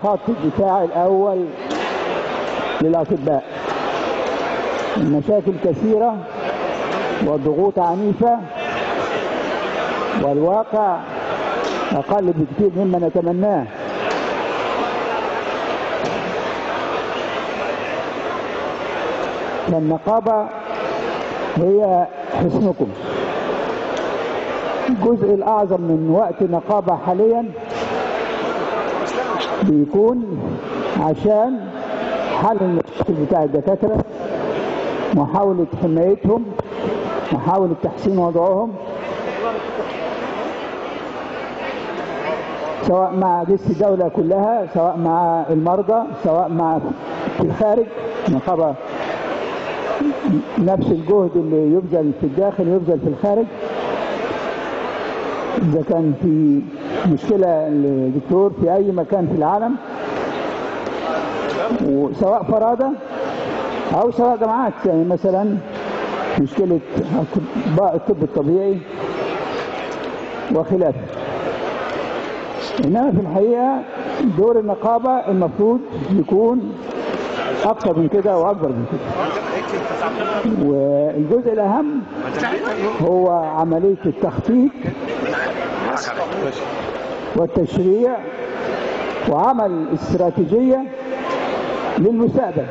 خط الدفاع الأول للأطباء المشاكل كثيرة والضغوط عنيفة والواقع أقل بكثير مما نتمناه فالنقابة هي حصنكم الجزء الأعظم من وقت النقابة حاليا بيكون عشان حل المشاكل بتاع الدكاترة محاولة حمايتهم محاولة تحسين وضعهم سواء مع جيش الدولة كلها سواء مع المرضى سواء مع في الخارج نقابة نفس الجهد اللي يبذل في الداخل يبذل في الخارج إذا كان في مشكلة لدكتور في أي مكان في العالم وسواء فرادة أو سواء جماعات يعني مثلا مشكلة أطباء الطب الطبيعي وخلافه إنما في الحقيقة دور النقابة المفروض يكون أكثر من كده وأكبر من كده والجزء الأهم هو عملية التخطيط والتشريع وعمل استراتيجية للمستقبل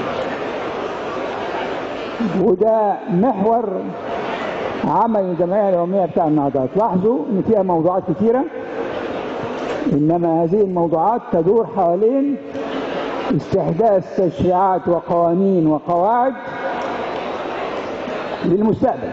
وده محور عمل الجمعية اليومية بتاع النهضات لاحظوا ان فيها موضوعات كثيرة انما هذه الموضوعات تدور حوالين استحداث تشريعات وقوانين وقواعد للمستقبل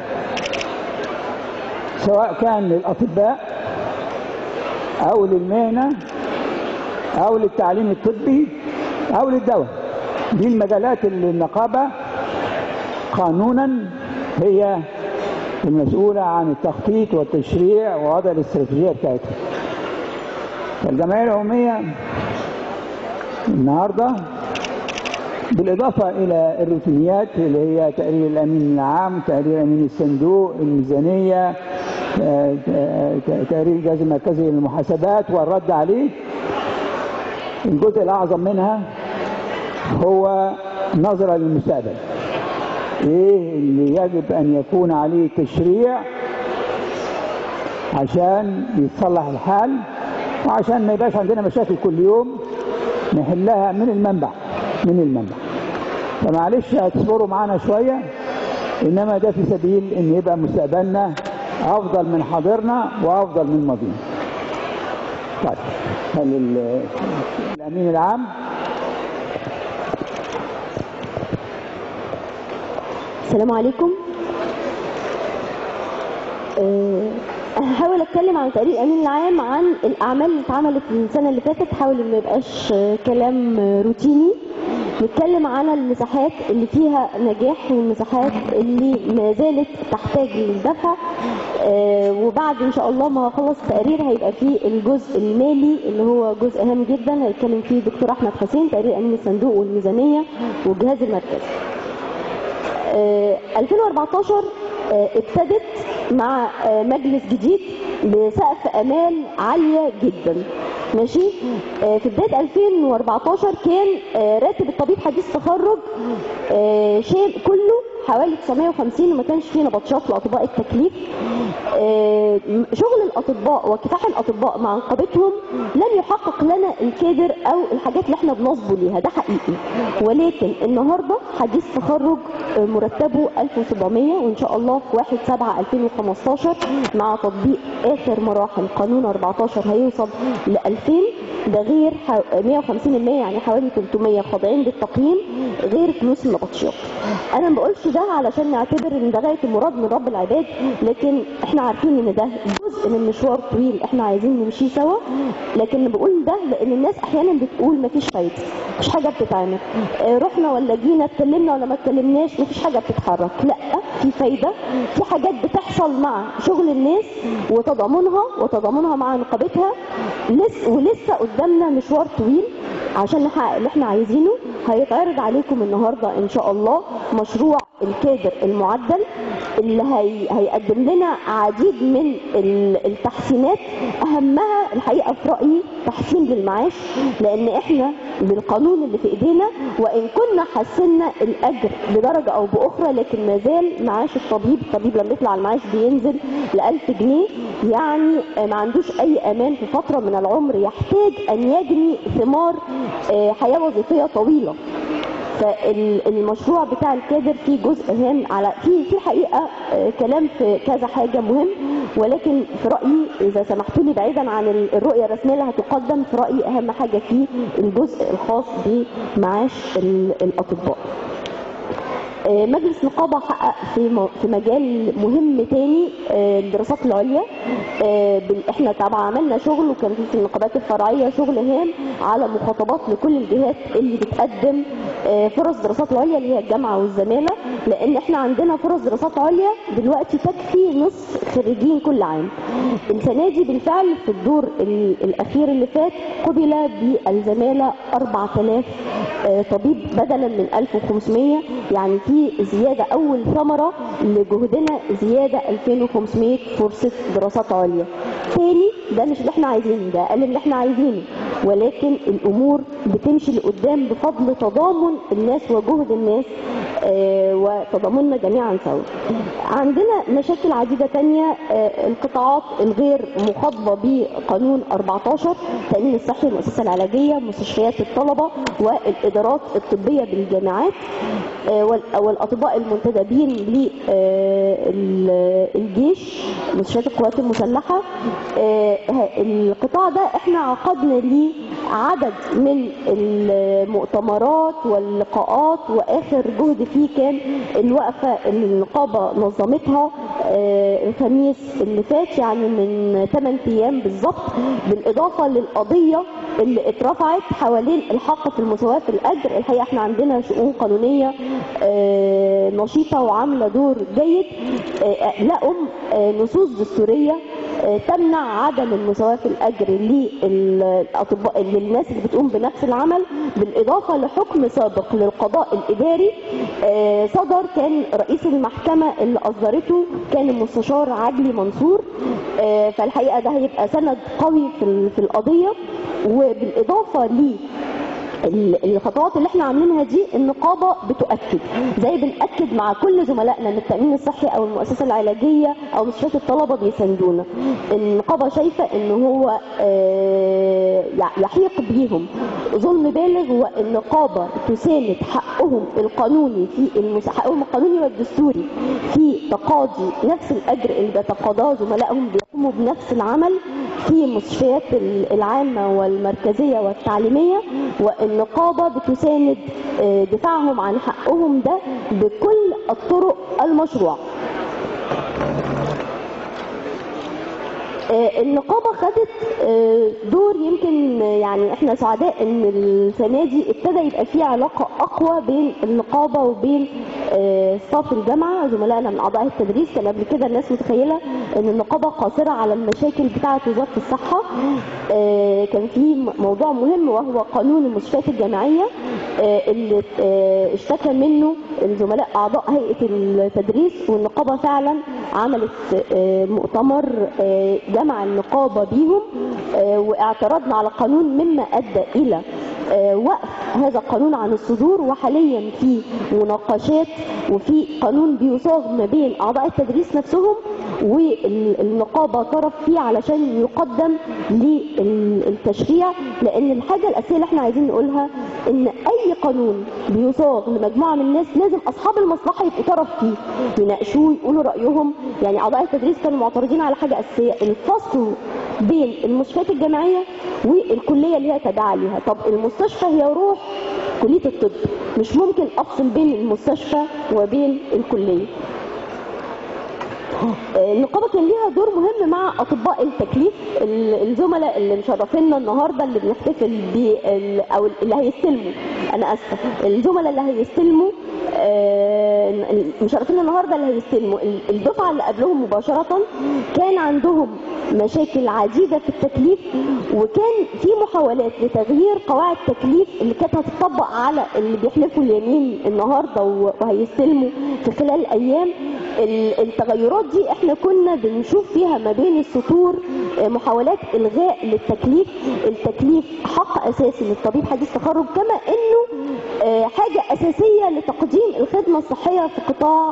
سواء كان للأطباء أو للمهنة أو للتعليم الطبي أو للدواء دي المجالات اللي النقابة قانونا هي المسؤولة عن التخطيط والتشريع ووضع الاستراتيجية بتاعتها فالجمعية العمومية النهارده بالإضافة إلى الروتينيات اللي هي تقرير الأمين العام تقرير أمين الصندوق الميزانية تقرير الجهاز المركزي للمحاسبات والرد عليه الجزء الأعظم منها هو نظرة للمستقبل إيه اللي يجب أن يكون عليه تشريع عشان يتصلح الحال وعشان ما يبقاش عندنا مشاكل كل يوم نحلها من المنبع من المنبع فمعلش هتصبروا معانا شوية إنما ده في سبيل إن يبقى مستقبلنا أفضل من حاضرنا وأفضل من ماضينا طيب هل الأمين العام السلام عليكم أه هحاول اتكلم عن تقرير الامين العام عن الاعمال اللي اتعملت السنه اللي فاتت حاول ان ما يبقاش كلام روتيني نتكلم على المساحات اللي فيها نجاح والمساحات اللي ما زالت تحتاج للدفع آه وبعد ان شاء الله ما هخلص التقرير هيبقى فيه الجزء المالي اللي هو جزء هام جدا هيتكلم فيه دكتور احمد حسين تقرير امين الصندوق والميزانيه والجهاز المركزي آه 2014 آه ابتدت مع مجلس جديد بسقف امال عاليه جدا ماشي في بدايه 2014 كان راتب الطبيب حديث تخرج شيء كله حوالي 950 وما كانش فيه نبطشات لاطباء التكليف شغل الاطباء وكفاح الاطباء مع نقابتهم لن يحقق لنا الكادر او الحاجات اللي احنا بنصبوا ليها ده حقيقي ولكن النهارده حديث تخرج مرتبه 1700 وان شاء الله في 1 7 2015 مع تطبيق اخر مراحل قانون 14 هيوصل ل 2000 ده غير 150% يعني حوالي 300 خاضعين للتقييم غير فلوس النبطشيات انا ما بقولش ده علشان نعتبر ان ده غايه المراد من رب العباد لكن احنا عارفين ان ده جزء من مشوار طويل احنا عايزين نمشيه سوا لكن بقول ده لان الناس احيانا بتقول مفيش فايده مفيش حاجه بتتعمل اه رحنا ولا جينا اتكلمنا ولا ما اتكلمناش مفيش حاجه بتتحرك لا في فايده في حاجات بتحصل مع شغل الناس وتضامنها وتضامنها مع نقابتها لسه ولسه قدامنا مشوار طويل عشان نحقق اللي احنا عايزينه هيتعرض عليكم النهارده ان شاء الله مشروع الكادر المعدل اللي هي هيقدم لنا عديد من ال- التحسينات اهمها الحقيقه في رايي تحسين للمعاش لان احنا بالقانون اللي في ايدينا وان كنا حسنا الاجر بدرجه او باخرى لكن ما زال معاش الطبيب الطبيب لما يطلع المعاش بينزل ل 1000 جنيه يعني ما عندوش اي امان في فتره من العمر يحتاج ان يجني ثمار آه، حياه وظيفيه طويله فالمشروع بتاع الكادر فيه جزء هام على في في الحقيقه آه، كلام في كذا حاجه مهم ولكن في رايي اذا سمحتوا لي بعيدا عن ال- الرؤيه الرسميه اللي هتقدم في رايي اهم حاجه فيه الجزء الخاص بمعاش ال- الاطباء. آه، مجلس نقابة حقق في م- في مجال مهم تاني آه، الدراسات العليا آه، بال- احنا طبعا عملنا شغل وكان في- في النقابات الفرعية شغل هام على مخاطبات لكل الجهات اللي بتقدم آه، فرص دراسات العليا اللي هي الجامعة والزمالة لان احنا عندنا فرص دراسات عليا دلوقتي تكفي نصف خريجين كل عام السنة دي بالفعل في الدور ال- الاخير اللي فات قبل بالزمالة 4000 آه، طبيب بدلا من 1500 يعني في زياده اول ثمره لجهدنا زياده 2500 فرصه دراسات عليا. تاني ده مش اللي احنا عايزينه ده اقل من اللي احنا عايزينه ولكن الامور بتمشي لقدام بفضل تضامن الناس وجهد الناس آه، وتضامننا جميعا سوا. عندنا مشاكل عديده تانية آه، القطاعات الغير مخاطبه بقانون 14 التامين الصحي المؤسسه العلاجيه مستشفيات الطلبه والادارات الطبيه بالجامعات آه، وال- والاطباء المنتدبين للجيش مستشفيات القوات المسلحه آه، ه- القطاع ده احنا عقدنا ليه عدد من المؤتمرات واللقاءات واخر جهد فيه كان الوقفه اللي النقابه نظمتها آه، الخميس اللي فات يعني من 8 ايام بالظبط بالاضافه للقضيه اللي اترفعت حوالين الحق في المساواه في الاجر الحقيقه احنا عندنا شؤون قانونيه آه، نشيطه وعامله دور جيد آه، لقوا آه، نصوص دستوريه آه، تمنع عدم المساواه في الاجر للاطباء للناس اللي بتقوم بنفس العمل بالاضافه لحكم سابق للقضاء الاداري آه، صدر كان رئيس المحكمه اللي اصدرته كان المستشار عدلي منصور آه، فالحقيقه ده هيبقى سند قوي في ال- في القضيه وبالاضافه ليه ال- الخطوات اللي احنا عاملينها دي النقابه بتؤكد زي بنأكد مع كل زملائنا من التامين الصحي او المؤسسه العلاجيه او مستشفيات الطلبه بيساندونا النقابه شايفه ان هو آه، يع- يحيق بيهم ظلم بالغ والنقابه تساند حقهم القانوني في المس... حقهم القانوني والدستوري في تقاضي نفس الاجر اللي بيتقاضاه زملائهم بيقوموا بنفس العمل في المستشفيات ال- العامه والمركزيه والتعليميه والنقابه بتساند آه، دفاعهم عن حقهم ده بكل الطرق المشروعه آه، النقابة خدت آه، دور يمكن آه، يعني احنا سعداء ان السنة دي ابتدى يبقى في علاقة اقوى بين النقابة وبين آه، ستاف الجامعة زملائنا من اعضاء التدريس كان قبل كده الناس متخيلة ان النقابة قاصرة على المشاكل بتاعة وزارة الصحة آه، كان في م- موضوع مهم وهو قانون المستشفيات الجامعية آه، اللي آه، اشتكى منه الزملاء اعضاء هيئة التدريس والنقابة فعلا عملت آه، مؤتمر آه، جمع النقابة بيهم آه، واعترضنا على قانون مما ادى الى آه، وقف هذا القانون عن الصدور وحاليا في مناقشات وفي قانون بيصاغ ما بين اعضاء التدريس نفسهم والنقابه طرف فيه علشان يقدم للتشريع لان الحاجه الاساسيه اللي احنا عايزين نقولها ان اي قانون بيصاغ لمجموعه من الناس لازم اصحاب المصلحه يبقوا طرف فيه يناقشوه يقولوا رايهم يعني اعضاء التدريس كانوا معترضين على حاجه اساسيه الفصل بين المستشفيات الجامعيه والكليه اللي هي تابعه ليها طب المستشفى هي روح كليه الطب مش ممكن افصل بين المستشفى وبين الكليه النقابه كان ليها دور مهم مع اطباء التكليف ال- الزملاء اللي مشرفينا النهارده اللي بنحتفل بال او اللي هيستلموا انا اسفه الزملاء اللي هيستلموا آه، المشرفين النهارده اللي هيستلموا ال- الدفعه اللي قبلهم مباشره كان عندهم مشاكل عديده في التكليف وكان في محاولات لتغيير قواعد التكليف اللي كانت هتطبق على اللي بيحلفوا اليمين النهارده و- وهيستلموا في خلال ايام ال- التغيرات دي احنا كنا بنشوف فيها ما بين السطور آه، محاولات الغاء للتكليف التكليف حق اساسي للطبيب حديث تخرج كما انه آه، حاجه اساسيه لتقديم الخدمه الصحيه في قطاع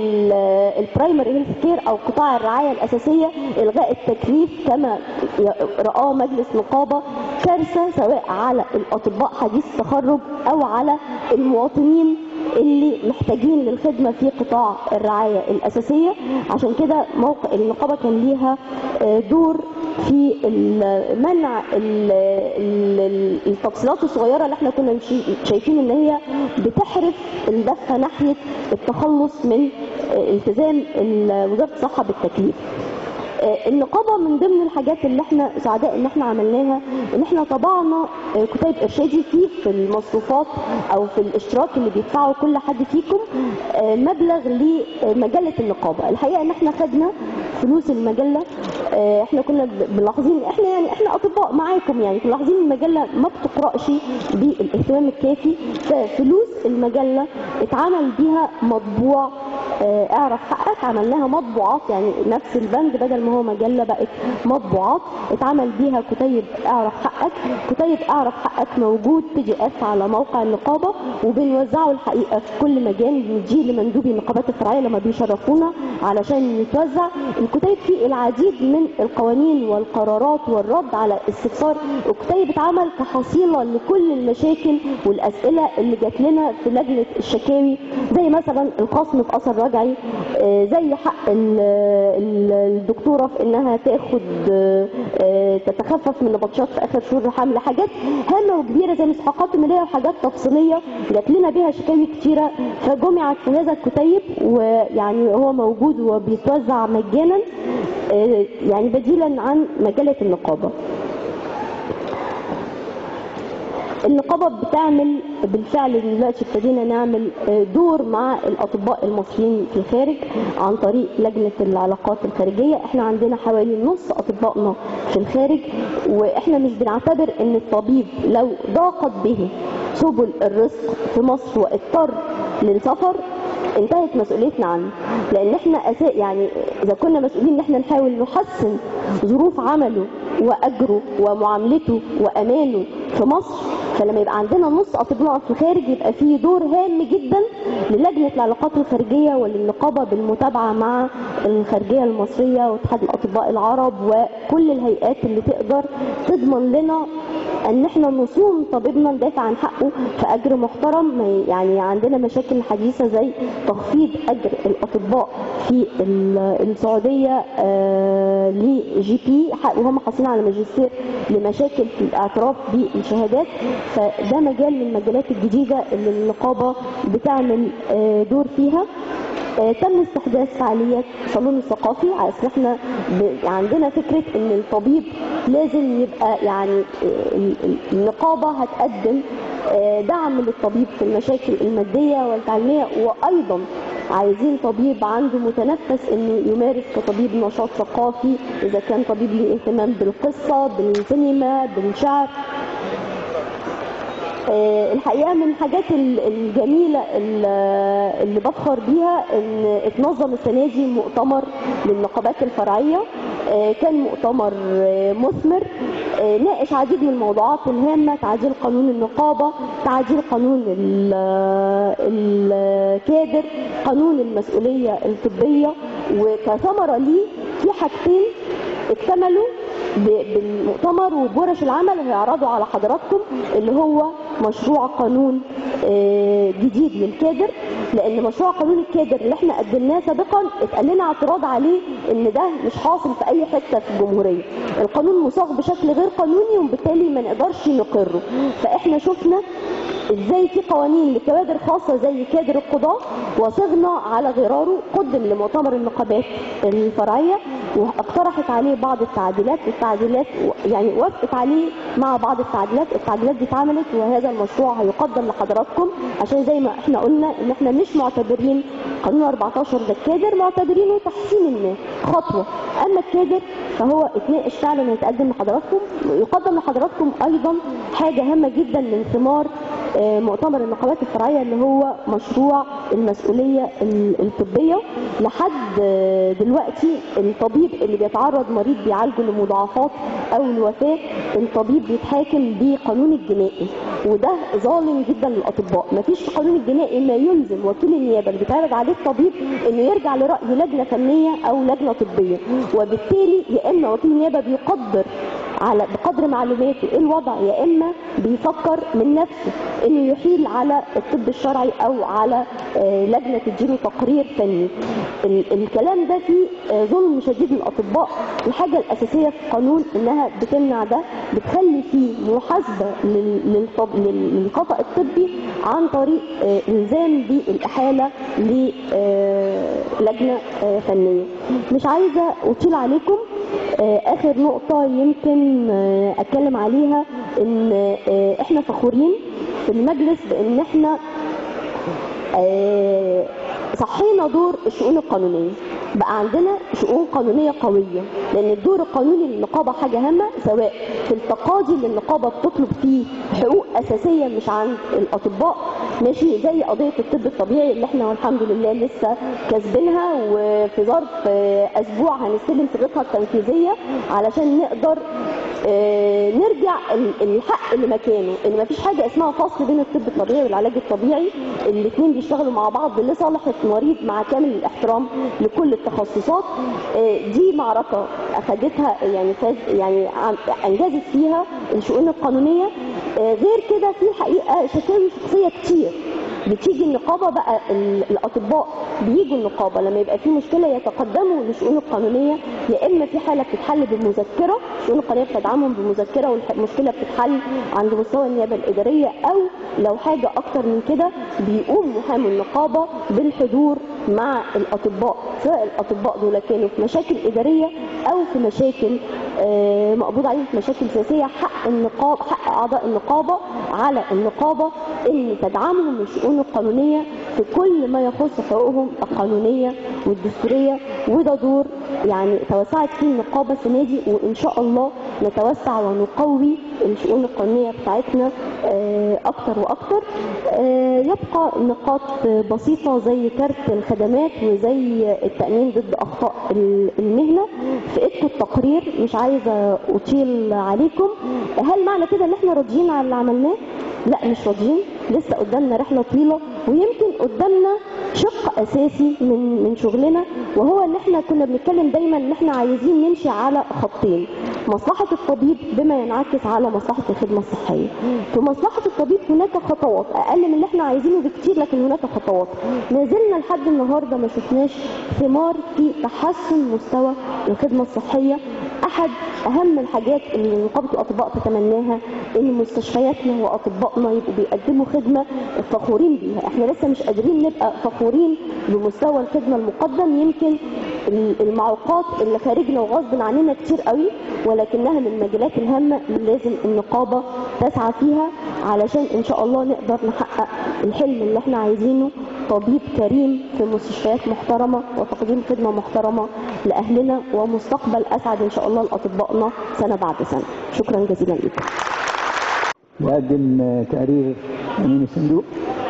البرايمري هيلث كير او قطاع الرعايه الاساسيه الغاء التكليف كما ي- رآه مجلس نقابه كارثه سواء على الاطباء حديث التخرج او على المواطنين اللي محتاجين للخدمة في قطاع الرعاية الأساسية عشان كده موقع النقابة كان ليها آه، دور في ال- منع ال- ال- التفصيلات الصغيرة اللي احنا كنا شي- شايفين ان هي بتحرف الدفة ناحية التخلص من آه، التزام ال- وزارة الصحة بالتكليف آه، النقابه من ضمن الحاجات اللي احنا سعداء ان احنا عملناها ان احنا طبعنا آه، كتيب ارشادي فيه في المصروفات او في الاشتراك اللي بيدفعه كل حد فيكم آه، مبلغ لمجله النقابه الحقيقه ان احنا خدنا فلوس المجله آه، احنا كنا ب- ملاحظين احنا يعني احنا اطباء معاكم يعني كنا ملاحظين المجله ما بتقراش بالاهتمام الكافي ففلوس المجله اتعمل بيها مطبوع آه، اعرف حقك عملناها مطبوعات يعني نفس البند بدل ما هو مجله بقت مطبوعات اتعمل بيها كتيب اعرف حقك كتيب اعرف حقك موجود بي دي اف على موقع النقابه وبنوزعه الحقيقه في كل مكان بنديه لمندوبي النقابات الفرعيه لما بيشرفونا علشان نتوزع الكتيب فيه العديد من القوانين والقرارات والرد على استفسار الكتيب اتعمل كحصيله لكل المشاكل والاسئله اللي جات لنا في لجنه الشكاوي زي مثلا الخصم في اثر رجعي آه، زي حق ال- ال- الدكتوره في انها تاخد آه، آه، تتخفف من نبطشات في اخر شهور الحمل حاجات هامه وكبيره زي مستحقات الماليه وحاجات تفصيليه جات لنا بيها شكاوي كتيره فجمعت في هذا الكتيب ويعني هو موجود وبيتوزع مجانا آه، يعني بديلا عن مجله النقابه النقابة بتعمل بالفعل دلوقتي ابتدينا نعمل آه، دور مع الأطباء المصريين في الخارج عن طريق لجنة العلاقات الخارجية احنا عندنا حوالي نص أطبائنا في الخارج واحنا مش بنعتبر ان الطبيب لو ضاقت به سبل الرزق في مصر واضطر للسفر انتهت مسؤوليتنا عنه لان احنا أساء يعني اذا كنا مسؤولين ان احنا نحاول نحسن ظروف عمله واجره ومعاملته وامانه في مصر فلما يبقى عندنا نص اطباء في الخارج يبقى فيه دور هام جدا للجنه العلاقات الخارجيه وللنقابه بالمتابعه مع الخارجيه المصريه واتحاد الاطباء العرب وكل الهيئات اللي تقدر تضمن لنا ان احنا نصوم طبيبنا ندافع عن حقه في اجر محترم ما ي- يعني عندنا مشاكل حديثه زي تخفيض اجر الاطباء في ال- السعوديه آه لجي بي ح- وهم حاصلين على ماجستير لمشاكل في الاعتراف بالشهادات فده مجال من المجالات الجديده اللي النقابه بتعمل آه دور فيها آه، تم استحداث فعاليات صالون الثقافي على اساس احنا ب- عندنا فكره ان الطبيب لازم يبقى يعني آه، ال- ال- النقابه هتقدم آه، دعم للطبيب في المشاكل الماديه والتعليميه وايضا عايزين طبيب عنده متنفس انه يمارس كطبيب نشاط ثقافي اذا كان طبيب ليه اهتمام بالقصه بالسينما بالشعر آه، الحقيقه من الحاجات ال- الجميله ال- اللي بفخر بيها ان اتنظم السنه دي مؤتمر للنقابات الفرعيه آه، كان مؤتمر آه، مثمر آه، ناقش عديد من الموضوعات الهامه تعديل قانون النقابه تعديل قانون ال- الكادر قانون المسؤوليه الطبيه وكثمره ليه في حاجتين اكتملوا ب- بالمؤتمر وبورش العمل هيعرضوا على حضراتكم اللي هو مشروع قانون آه، جديد للكادر لان مشروع قانون الكادر اللي احنا قدمناه سابقا اتقال لنا اعتراض عليه ان ده مش حاصل في اي حته في الجمهوريه القانون مصاغ بشكل غير قانوني وبالتالي ما نقدرش نقره فاحنا شفنا ازاي في قوانين لكوادر خاصه زي كادر القضاه وصغنا على غراره قدم لمؤتمر النقابات الفرعيه واقترحت عليه بعض التعديلات التعديلات يعني وافقت عليه مع بعض التعديلات التعديلات دي اتعملت وهذا المشروع هيقدم لحضراتكم عشان زي ما احنا قلنا ان احنا مش معتبرين قانون 14 ده الكادر معتبرينه تحسين ما خطوه اما الكادر فهو اتناقش فعلا ويتقدم لحضراتكم يقدم لحضراتكم ايضا حاجه هامه جدا من ثمار آه، مؤتمر النقابات الفرعيه اللي هو مشروع المسؤوليه ال- الطبيه لحد آه، دلوقتي الطبيب اللي بيتعرض مريض بيعالجه لمضاعفات او الوفاه الطبيب بيتحاكم بقانون الجنائي وده ظالم جدا للاطباء مفيش في قانون الجنائي ما يلزم وكيل النيابه اللي بيتعرض عليه الطبيب انه يرجع لراي لجنه فنيه او لجنه طبيه وبالتالي يا اما وكيل النيابه بيقدر على بقدر معلوماته ايه الوضع يا اما بيفكر من نفسه انه يحيل على الطب الشرعي او على آه، لجنه تديله تقرير فني ال- الكلام ده فيه آه، ظلم شديد للاطباء الحاجه الاساسيه في القانون انها بتمنع ده بتخلي فيه محاسبه لل- للطب لل- للخطا الطبي عن طريق آه، الزام بالاحاله للجنه فنيه مش عايزه اطيل عليكم آه، اخر نقطه يمكن آه، اتكلم عليها ان آه، احنا فخورين في المجلس بان احنا آه، صحينا دور الشؤون القانونيه بقى عندنا شؤون قانونيه قويه لان الدور القانوني للنقابه حاجه هامه سواء في التقاضي اللي النقابه بتطلب فيه حقوق اساسيه مش عند الاطباء ماشي زي قضيه الطب الطبيعي اللي احنا والحمد لله لسه كاسبينها وفي ظرف آه، اسبوع هنستلم صيغتها التنفيذيه علشان نقدر آه، نرجع ال- الحق لمكانه ان مفيش حاجه اسمها فصل بين الطب الطبيعي والعلاج الطبيعي الاثنين بيشتغلوا مع بعض لصالح المريض مع كامل الاحترام لكل التخصصات آه، دي معركه اخذتها يعني فاز يعني عم- انجزت فيها الشؤون القانونيه آه، غير كده في حقيقه شكاوي شخصيه كتير بتيجي النقابه بقى ال- الاطباء بيجوا النقابه لما يبقى في مشكله يتقدموا للشؤون القانونيه يا اما في حاله بتتحل بمذكره الشؤون القانونيه بتدعمهم بمذكره والمشكله بتتحل عند مستوى النيابه الاداريه او لو حاجه اكتر من كده بيقوم محامي النقابه بالحضور مع الاطباء سواء الاطباء دول كانوا في مشاكل اداريه او في مشاكل آه، مقبوض عليهم في مشاكل سياسيه حق النقاب حق اعضاء النقابه على النقابه ان تدعمهم الشؤون القانونيه في كل ما يخص حقوقهم القانونيه والدستوريه وده دور يعني توسعت فيه النقابه السنه دي وان شاء الله نتوسع ونقوي الشؤون القانونيه بتاعتنا آه، اكتر واكتر آه، يبقى نقاط بسيطه زي كارت الخدمات وزي التامين ضد اخطاء ال- المهنه في ايدكم التقرير مش عايزه اطيل عليكم هل معنى كده ان احنا راضيين على اللي عملناه لا مش راضيين لسه قدامنا رحله طويله ويمكن قدامنا شق اساسي من من شغلنا وهو ان احنا كنا بنتكلم دايما ان احنا عايزين نمشي على خطين مصلحه الطبيب بما ينعكس على مصلحه الخدمه الصحيه في مصلحه الطبيب هناك خطوات اقل من اللي احنا عايزينه بكتير لكن هناك خطوات ما زلنا لحد النهارده ما شفناش ثمار في تحسن مستوى الخدمه الصحيه احد اهم الحاجات اللي نقابه الاطباء تتمناها ان مستشفياتنا واطبائنا يبقوا بيقدموا خدمه فخورين بيها احنا لسه مش قادرين نبقى فخورين بمستوى الخدمه المقدم يمكن المعوقات اللي خارجنا وغصب عننا كتير قوي ولكنها من المجالات الهامه اللي لازم النقابه تسعى فيها علشان ان شاء الله نقدر نحقق الحلم اللي احنا عايزينه طبيب كريم في مستشفيات محترمه وتقديم خدمه محترمه لاهلنا ومستقبل اسعد ان شاء الله لاطبائنا سنه بعد سنه شكرا جزيلا لكم يقدم آه، تقرير امين الصندوق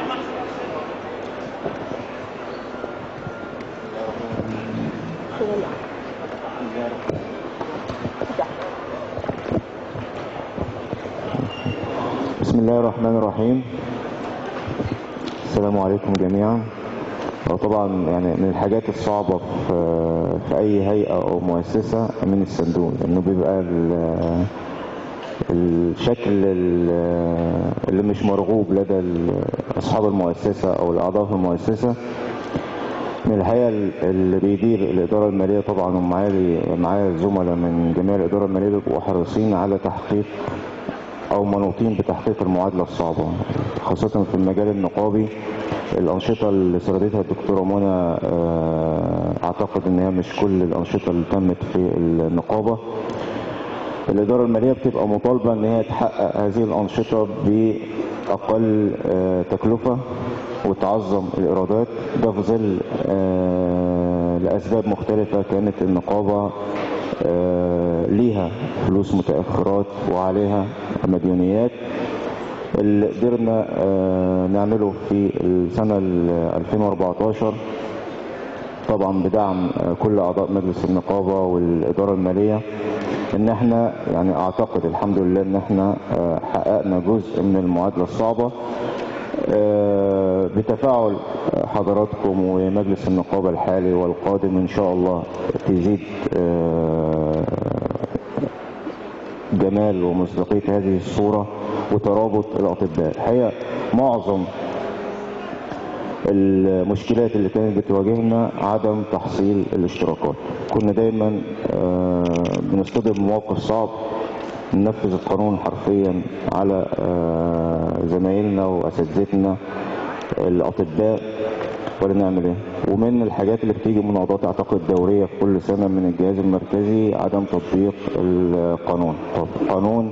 بسم الله الرحمن الرحيم السلام عليكم جميعا وطبعا يعني من الحاجات الصعبة في, في أي هيئة أو مؤسسة من الصندوق لأنه بيبقى ال- الشكل ال- اللي مش مرغوب لدى ال- أصحاب المؤسسة أو الأعضاء في المؤسسة من الحقيقة اللي بيدير الإدارة المالية طبعا ومعايا معايا زملاء من جميع الإدارة المالية بيبقوا حريصين على تحقيق او منوطين بتحقيق المعادله الصعبه خاصه في المجال النقابي الانشطه اللي سردتها الدكتوره منى آه، اعتقد ان هي مش كل الانشطه اللي تمت في النقابه الإدارة المالية بتبقى مطالبة إن هي تحقق هذه الأنشطة بأقل آه، تكلفة وتعظم الإيرادات ده في ظل آه، لأسباب مختلفة كانت النقابة آه، ليها فلوس متأخرات وعليها مديونيات اللي قدرنا آه، نعمله في السنة ال 2014 طبعا بدعم آه، كل اعضاء مجلس النقابه والاداره الماليه ان احنا يعني اعتقد الحمد لله ان احنا آه، حققنا جزء من المعادله الصعبه آه، بتفاعل حضراتكم ومجلس النقابه الحالي والقادم ان شاء الله تزيد آه، جمال ومصداقيه هذه الصوره وترابط الاطباء الحقيقه معظم المشكلات اللي كانت بتواجهنا عدم تحصيل الاشتراكات كنا دايما آه، بنصطدم بموقف صعب ننفذ القانون حرفيا على آه، زمايلنا واساتذتنا الاطباء ولا نعمل ايه ومن الحاجات اللي بتيجي مناقضات اعتقد دوريه في كل سنه من الجهاز المركزي عدم تطبيق القانون طب قانون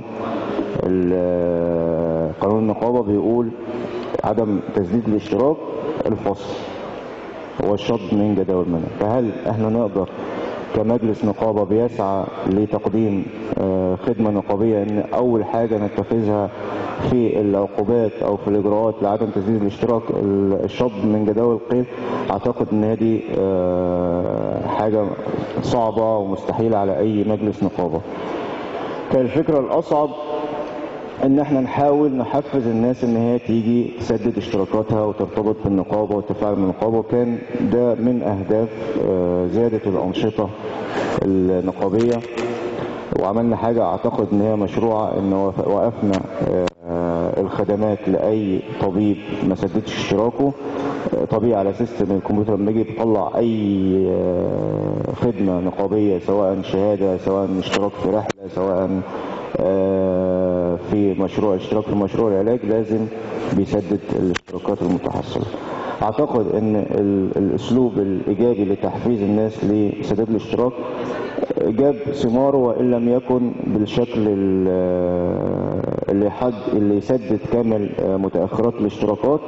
ال- قانون النقابه بيقول عدم تسديد الاشتراك الفصل هو الشط من جداول المنع فهل احنا نقدر كمجلس نقابه بيسعى لتقديم آه، خدمه نقابيه ان اول حاجه نتخذها في العقوبات او في الاجراءات لعدم تسديد الاشتراك ال- الشط من جداول القيد اعتقد ان هذه آه، حاجه صعبه ومستحيله على اي مجلس نقابه فالفكره الاصعب ان احنا نحاول نحفز الناس ان هي تيجي تسدد اشتراكاتها وترتبط بالنقابه وتفاعل مع النقابه وكان ده من اهداف آه، زياده الانشطه النقابيه وعملنا حاجه اعتقد ان هي مشروعه ان وف- وقفنا آه، الخدمات لاي طبيب ما سددش اشتراكه آه، طبيعي على سيستم الكمبيوتر لما يجي يطلع اي آه، خدمه نقابيه سواء شهاده سواء اشتراك في رحله سواء آه، في مشروع اشتراك في مشروع العلاج لازم بيسدد الاشتراكات المتحصله. اعتقد ان ال- الاسلوب الايجابي لتحفيز الناس لسداد الاشتراك جاب ثماره وان لم يكن بالشكل ال- اللي حد اللي يسدد كامل آه، متاخرات الاشتراكات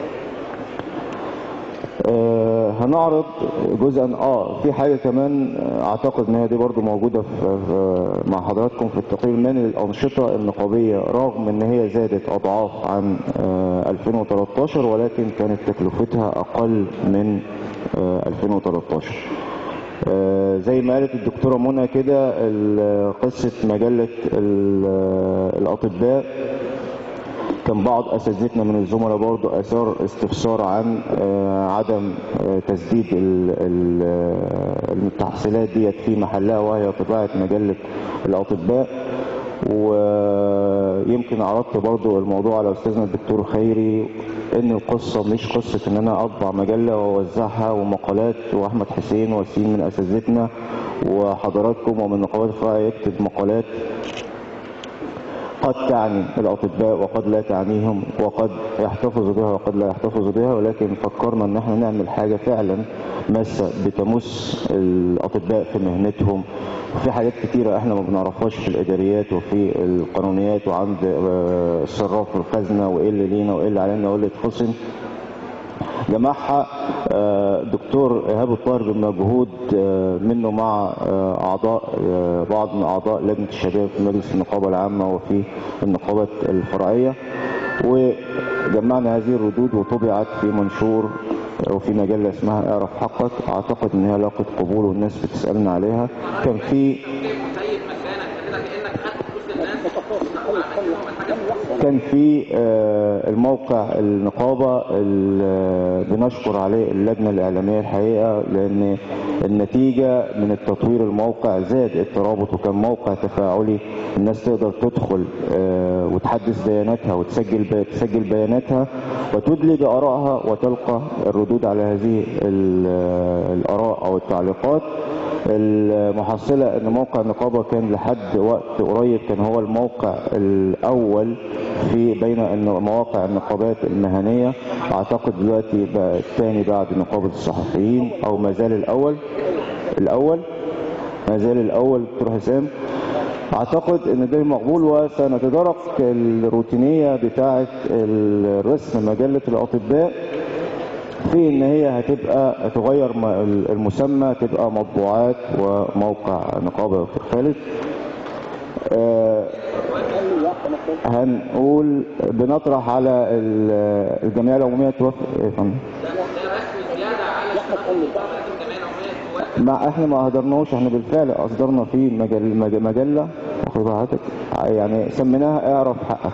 آه، هنعرض جزءا اه في حاجه كمان آه، اعتقد ان هي دي برضو موجوده في في- مع حضراتكم في التقرير المالي الانشطه النقابيه رغم ان هي زادت اضعاف عن آه، 2013 ولكن كانت تكلفتها اقل من آه، 2013 آه، زي ما قالت الدكتوره منى كده ال- قصه مجله ال- الاطباء كان بعض اساتذتنا من الزملاء برضو اثار استفسار عن آه، عدم آه، تسديد ال- ال- آه، التحصيلات ديت في محلها وهي طباعه مجله الاطباء ويمكن عرضت برضو الموضوع على استاذنا الدكتور خيري ان القصه مش قصه ان انا اطبع مجله واوزعها ومقالات واحمد حسين وسيم من اساتذتنا وحضراتكم ومن نقابات الفرع يكتب مقالات قد تعني الأطباء وقد لا تعنيهم وقد يحتفظوا بها وقد لا يحتفظوا بها ولكن فكرنا ان احنا نعمل حاجة فعلا ماسة بتمس الأطباء في مهنتهم وفي حاجات كتيرة احنا ما بنعرفهاش في الإداريات وفي القانونيات وعند آه، الصراف والخزنة وايه اللي لينا وايه اللي علينا وايه اللي يتخصم جمعها آه، دكتور ايهاب الطاهر بمجهود آه، منه مع آه، اعضاء آه، بعض من اعضاء لجنه الشباب في مجلس النقابه العامه وفي النقابات الفرعيه وجمعنا هذه الردود وطبعت في منشور وفي مجله اسمها اعرف حقك اعتقد ان هي لاقت قبول والناس بتسالنا عليها كان في كان في آه، الموقع النقابة اللي بنشكر عليه اللجنة الإعلامية الحقيقة لأن النتيجة من التطوير الموقع زاد الترابط وكان موقع تفاعلي الناس تقدر تدخل آه، وتحدث بياناتها وتسجل بي- تسجل بياناتها وتدلي بآرائها وتلقى الردود على هذه ال- الآراء أو التعليقات المحصلة ان موقع النقابة كان لحد وقت قريب كان هو الموقع الاول في بين إن مواقع النقابات المهنية اعتقد دلوقتي بقى الثاني بعد نقابة الصحفيين او ما زال الاول الاول ما زال الاول دكتور حسام اعتقد ان ده مقبول وسنتدارك الروتينيه بتاعه الرسم مجله الاطباء في ان هي هتبقى تغير م- المسمى تبقى مطبوعات وموقع نقابه يا دكتور خالد آه، هنقول بنطرح على ال- الجمعيه العموميه توافق إيه يا فندم؟ ما احنا ما هدرناهوش احنا بالفعل اصدرنا فيه مجل مج- مجله واخد بال حضرتك يعني سميناها اعرف حقك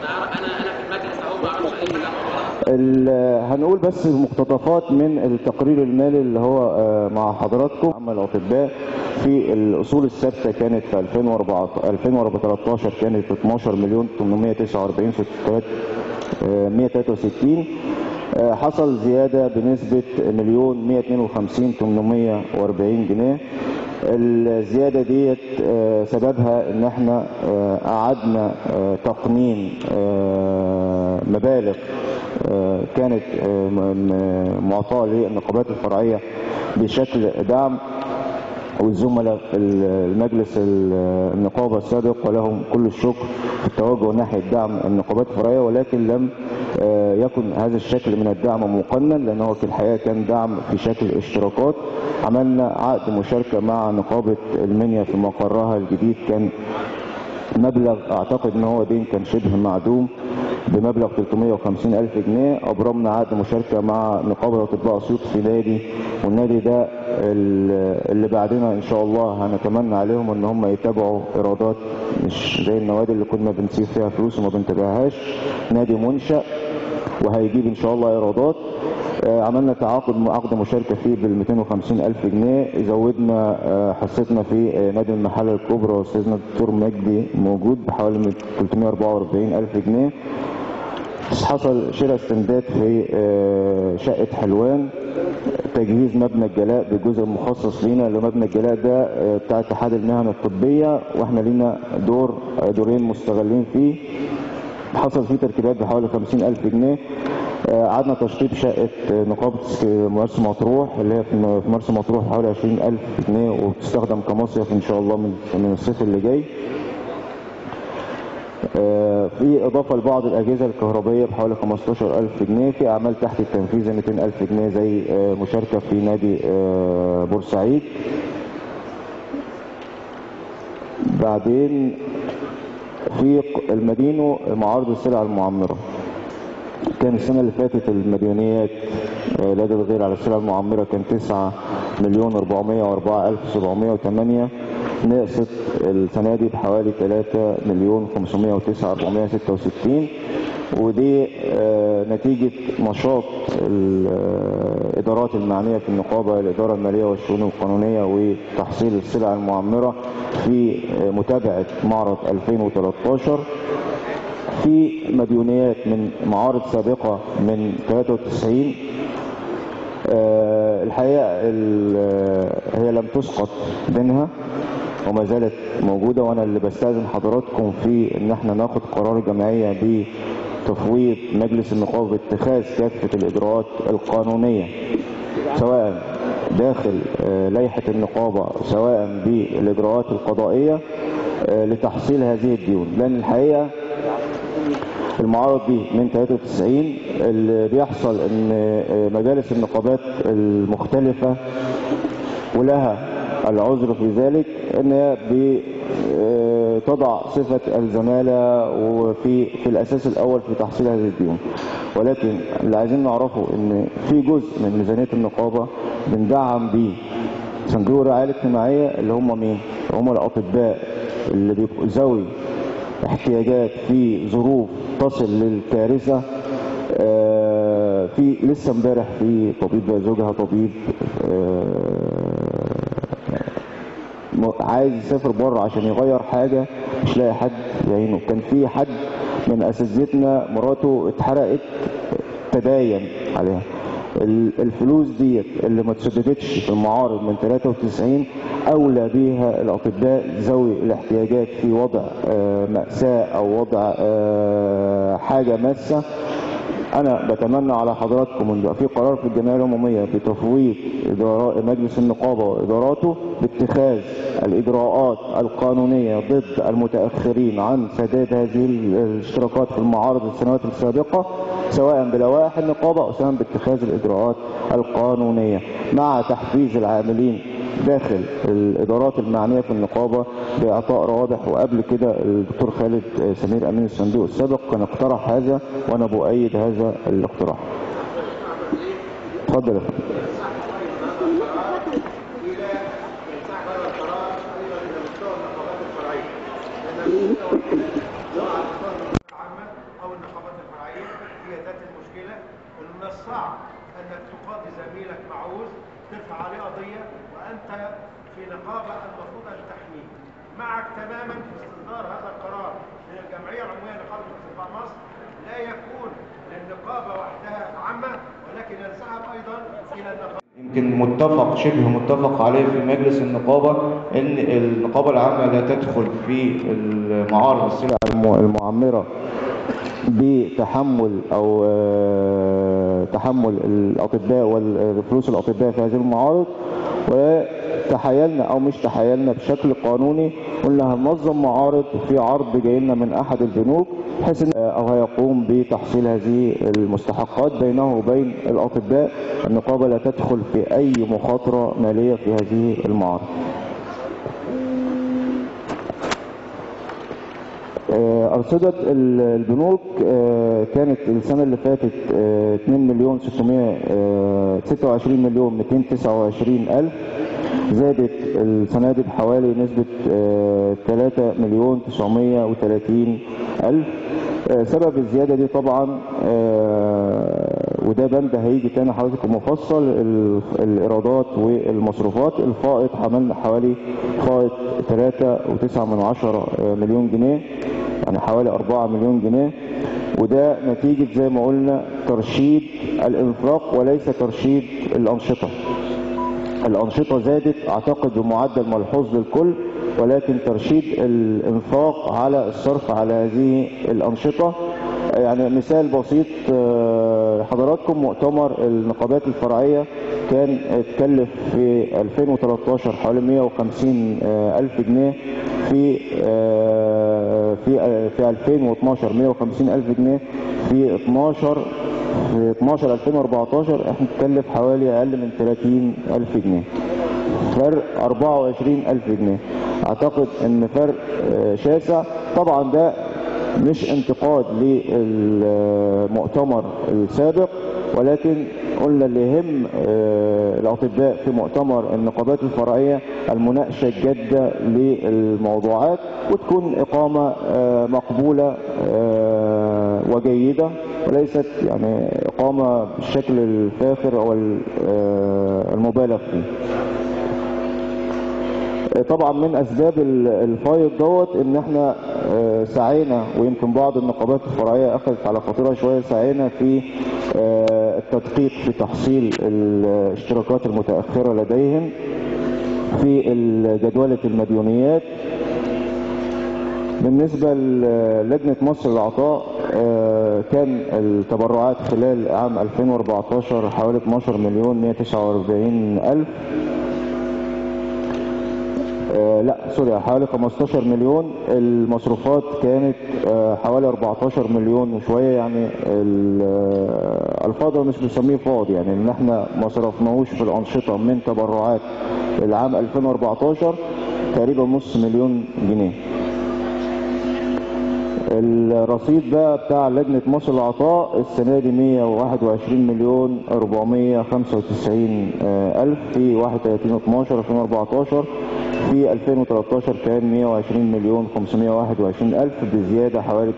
ال- هنقول بس مقتطفات من التقرير المالي اللي هو آه، مع حضراتكم عمل الاطباء في الاصول الثابته كانت في 2014 2013 كانت 12 مليون 849 600 آه، 163 آه، حصل زياده بنسبه مليون 152 840 جنيه الزيادة ديت آه، سببها ان احنا آه، قعدنا آه، تقنين آه، مبالغ آه، كانت آه، م- م- معطاة للنقابات الفرعية بشكل دعم والزملاء في المجلس ال- النقابة السابق ولهم كل الشكر في التوجه ناحية دعم النقابات الفرعية ولكن لم آه، يكن هذا الشكل من الدعم مقنن لأنه في الحقيقة كان دعم في شكل اشتراكات عملنا عقد مشاركة مع نقابة المنيا في مقرها الجديد كان مبلغ اعتقد ان هو دين كان شبه معدوم بمبلغ 350 الف جنيه ابرمنا عقد مشاركه مع نقابه اطباء اسيوط في نادي والنادي ده ال- اللي بعدنا ان شاء الله هنتمنى عليهم ان هم يتابعوا ايرادات مش زي النوادي اللي كنا بنسيب فيها فلوس وما بنتابعهاش نادي منشأ وهيجيب ان شاء الله ايرادات آه، عملنا تعاقد عقد مشاركه فيه بال 250 الف جنيه زودنا آه، حصتنا في آه، نادي المحله الكبرى استاذنا الدكتور مجدي موجود بحوالي 344 الف جنيه حصل شراء استندات في آه، شقه حلوان تجهيز مبنى الجلاء بالجزء المخصص لينا اللي مبنى الجلاء ده آه، بتاع اتحاد المهن الطبيه واحنا لينا دور آه، دورين مستغلين فيه حصل فيه تركيبات بحوالي 50 ألف جنيه آه، قعدنا تشطيب شقة آه، نقابة اسك- مرسى مطروح اللي هي في في مرسى مطروح حوالي 20 ألف جنيه وبتستخدم كمصيف إن شاء الله من من الصيف اللي جاي آه، في إضافة لبعض الأجهزة الكهربائية بحوالي 15 ألف جنيه في أعمال تحت التنفيذ 200 ألف جنيه زي آه، مشاركة في نادي آه، بورسعيد بعدين في المدينو معارض السلع المعمرة كان السنة اللي فاتت المديونيات آه، لدى الغير على السلع المعمرة كان 9 مليون 404 ألف 708 نقصت السنة دي بحوالي 3 مليون 509 466 ودي آه، نتيجة نشاط الإدارات المعنية في النقابة الإدارة المالية والشؤون القانونية وتحصيل السلع المعمرة في آه، متابعة معرض 2013 في مديونيات من معارض سابقة من 93 آه، الحقيقة ال- آه، هي لم تسقط منها وما زالت موجودة وأنا اللي بستأذن حضراتكم في إن احنا ناخد قرار جمعية بتفويض مجلس النقابة باتخاذ كافة الإجراءات القانونية سواء داخل آه، لائحة النقابة سواء بالإجراءات القضائية آه، لتحصيل هذه الديون لأن الحقيقة المعارض دي من 93 اللي بيحصل ان آه، مجالس النقابات المختلفة ولها العذر في ذلك ان هي بتضع صفة الزمالة وفي في الاساس الاول في تحصيل هذه الديون ولكن اللي عايزين نعرفه ان في جزء من ميزانية النقابة بندعم بيه صندوق الرعاية الاجتماعية اللي هم مين؟ هم الاطباء اللي بيبقوا ذوي احتياجات في ظروف تصل للكارثة آه، في لسه امبارح في طبيب زوجها طبيب آه، م- عايز يسافر بره عشان يغير حاجة مش لاقي حد يعينه كان في حد من اساتذتنا مراته اتحرقت تداين عليها ال- الفلوس ديت اللي ما تسددتش في المعارض من 93 اولى بيها الاطباء ذوي الاحتياجات في وضع آه، مأساة او وضع آه، حاجة ماسة انا بتمنى على حضراتكم ان يبقى في قرار في الجمعيه العموميه بتفويض إدارة مجلس النقابه واداراته باتخاذ الاجراءات القانونيه ضد المتاخرين عن سداد هذه الاشتراكات في المعارض السنوات السابقه سواء بلوائح النقابه او سواء باتخاذ الاجراءات القانونيه مع تحفيز العاملين داخل الادارات المعنيه في النقابه باعطاء روابح وقبل كده الدكتور خالد سمير امين الصندوق السابق كان اقترح هذا وانا بؤيد هذا الاقتراح. اتفضل يا فندم. العامة أو النقابات الفرعية هي ذات المشكلة إنه من الصعب أنك تقاضي زميلك معوز ترفع عليه قضية وأنت في نقابة المفروض أن تحميه معك تماما في استصدار هذا القرار من الجمعية العمومية لنقابة أطباء مصر لا يكون للنقابة وحدها عامة ولكن ينسحب أيضا إلى النقابة يمكن متفق شبه متفق عليه في مجلس النقابة ان النقابة العامة لا تدخل في المعارض السلع الم- المعمرة بتحمل او آه، تحمل الاطباء والفلوس الاطباء في هذه المعارض وتحايلنا او مش تحايلنا بشكل قانوني قلنا هننظم معارض في عرض جاي لنا من احد البنوك بحيث ان او هيقوم بتحصيل هذه المستحقات بينه وبين الاطباء النقابه لا تدخل في اي مخاطره ماليه في هذه المعارض آه، أرصدة ال- البنوك آه، كانت السنة اللي فاتت آه، 2 مليون 600 آه، 26 مليون 229 ألف زادت السنة دي بحوالي نسبة آه، 3 مليون 930 ألف آه، سبب الزيادة دي طبعا آه، وده بند هيجي تاني حضرتك مفصل ال- الإيرادات والمصروفات الفائض عملنا حوالي فائض 3.9 من عشرة آه، مليون جنيه يعني حوالي 4 مليون جنيه وده نتيجة زي ما قلنا ترشيد الإنفاق وليس ترشيد الأنشطة الأنشطة زادت أعتقد بمعدل ملحوظ للكل ولكن ترشيد الإنفاق على الصرف على هذه الأنشطة يعني مثال بسيط آه، حضراتكم مؤتمر النقابات الفرعية كان اتكلف في 2013 حوالي 150 آه، ألف جنيه في آه، في آه، في 2012 150 ألف جنيه في 12 في 12 2014 احنا بنتكلف حوالي اقل من 30 الف جنيه فرق 24 الف جنيه اعتقد ان فرق آه، شاسع طبعا ده مش انتقاد للمؤتمر السابق ولكن قلنا اللي يهم آه، الاطباء في مؤتمر النقابات الفرعيه المناقشه الجاده للموضوعات وتكون اقامه آه، مقبوله آه، وجيده وليست يعني اقامه بالشكل الفاخر او ال- آه، المبالغ فيه. طبعا من اسباب ال- الفايض دوت ان احنا آه، سعينا ويمكن بعض النقابات الفرعيه اخذت على خاطرها شويه سعينا في آه، التدقيق في تحصيل الاشتراكات المتاخره لديهم في جدوله المديونيات بالنسبة للجنة مصر للعطاء آه، كان التبرعات خلال عام 2014 حوالي 12 مليون 149 ألف آه، لا سوري حوالي 15 مليون المصروفات كانت آه، حوالي 14 مليون وشويه يعني ال- آه، الفاضل مش بنسميه فاضي يعني ان احنا ما صرفناهوش في الانشطه من تبرعات العام 2014 تقريبا نص مليون جنيه الرصيد بقى بتاع لجنة مصر للعطاء السنة دي 121 مليون 495 آه، ألف في 31 12 2014 في 2013 كان 120 مليون 521 ألف بزيادة حوالي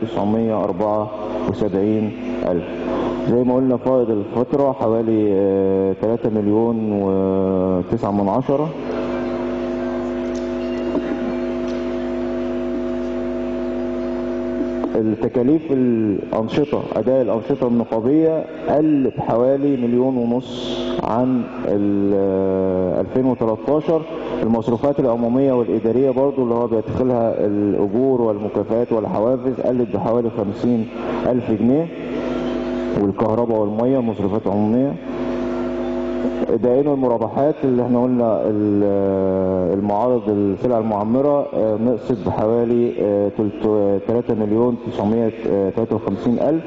974 ألف زي ما قلنا فائض الفترة حوالي آه، 3 مليون و9 من عشرة التكاليف الأنشطة أداء الأنشطة النقابية قل بحوالي مليون ونص عن ال 2013 المصروفات العمومية والإدارية برضو اللي هو بيدخلها الأجور والمكافآت والحوافز قلت بحوالي 50 ألف جنيه والكهرباء والمية مصروفات عمومية دائن المرابحات اللي احنا قلنا ال- المعارض السلع المعمرة آه، نقصت بحوالي آه، تلت- 3 مليون 953 ألف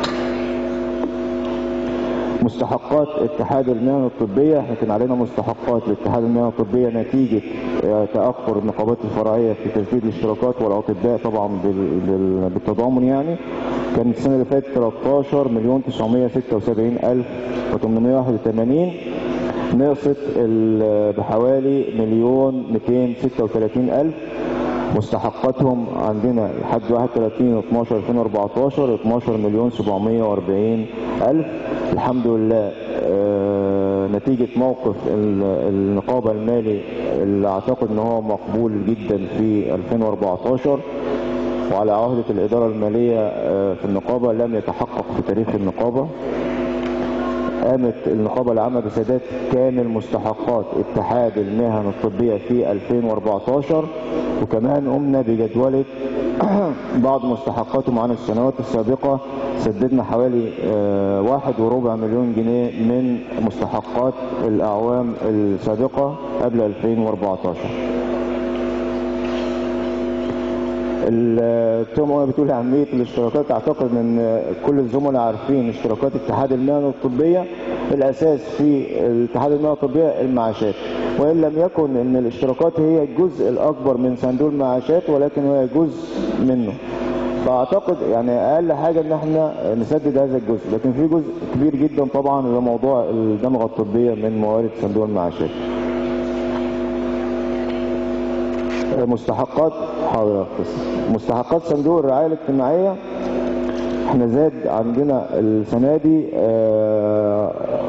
مستحقات اتحاد المهن الطبية احنا كان علينا مستحقات لاتحاد المهن الطبية نتيجة آه، تأخر النقابات الفرعية في تسديد الاشتراكات والأطباء طبعا بال- بال- بالتضامن يعني كان السنة اللي فاتت 13 مليون 976 ألف و881 نقصت ال- بحوالي مليون 236 ألف مستحقاتهم عندنا لحد 31 12 2014 12 مليون 740 ألف الحمد لله آه، نتيجة موقف ال- النقابة المالي اللي أعتقد أن هو مقبول جدا في 2014 وعلى عهدة الإدارة المالية آه، في النقابة لم يتحقق في تاريخ النقابة قامت النقابة العامة بسداد كامل مستحقات اتحاد المهن الطبية في 2014 وكمان قمنا بجدولة بعض مستحقاتهم عن السنوات السابقة سددنا حوالي آه، واحد وربع مليون جنيه من مستحقات الأعوام السابقة قبل 2014 التهمة بتقول أهمية الاشتراكات أعتقد أن كل الزملاء عارفين اشتراكات اتحاد المهن الطبية الأساس في اتحاد المهن الطبية المعاشات وإن لم يكن أن الاشتراكات هي الجزء الأكبر من صندوق المعاشات ولكن هي جزء منه فأعتقد يعني أقل حاجة أن احنا نسدد هذا الجزء لكن في جزء كبير جدا طبعا اللي هو موضوع الدمغة الطبية من موارد صندوق المعاشات مستحقات حاضر يا أستاذ. مستحقات صندوق الرعاية الاجتماعية احنا زاد عندنا السنة دي آه،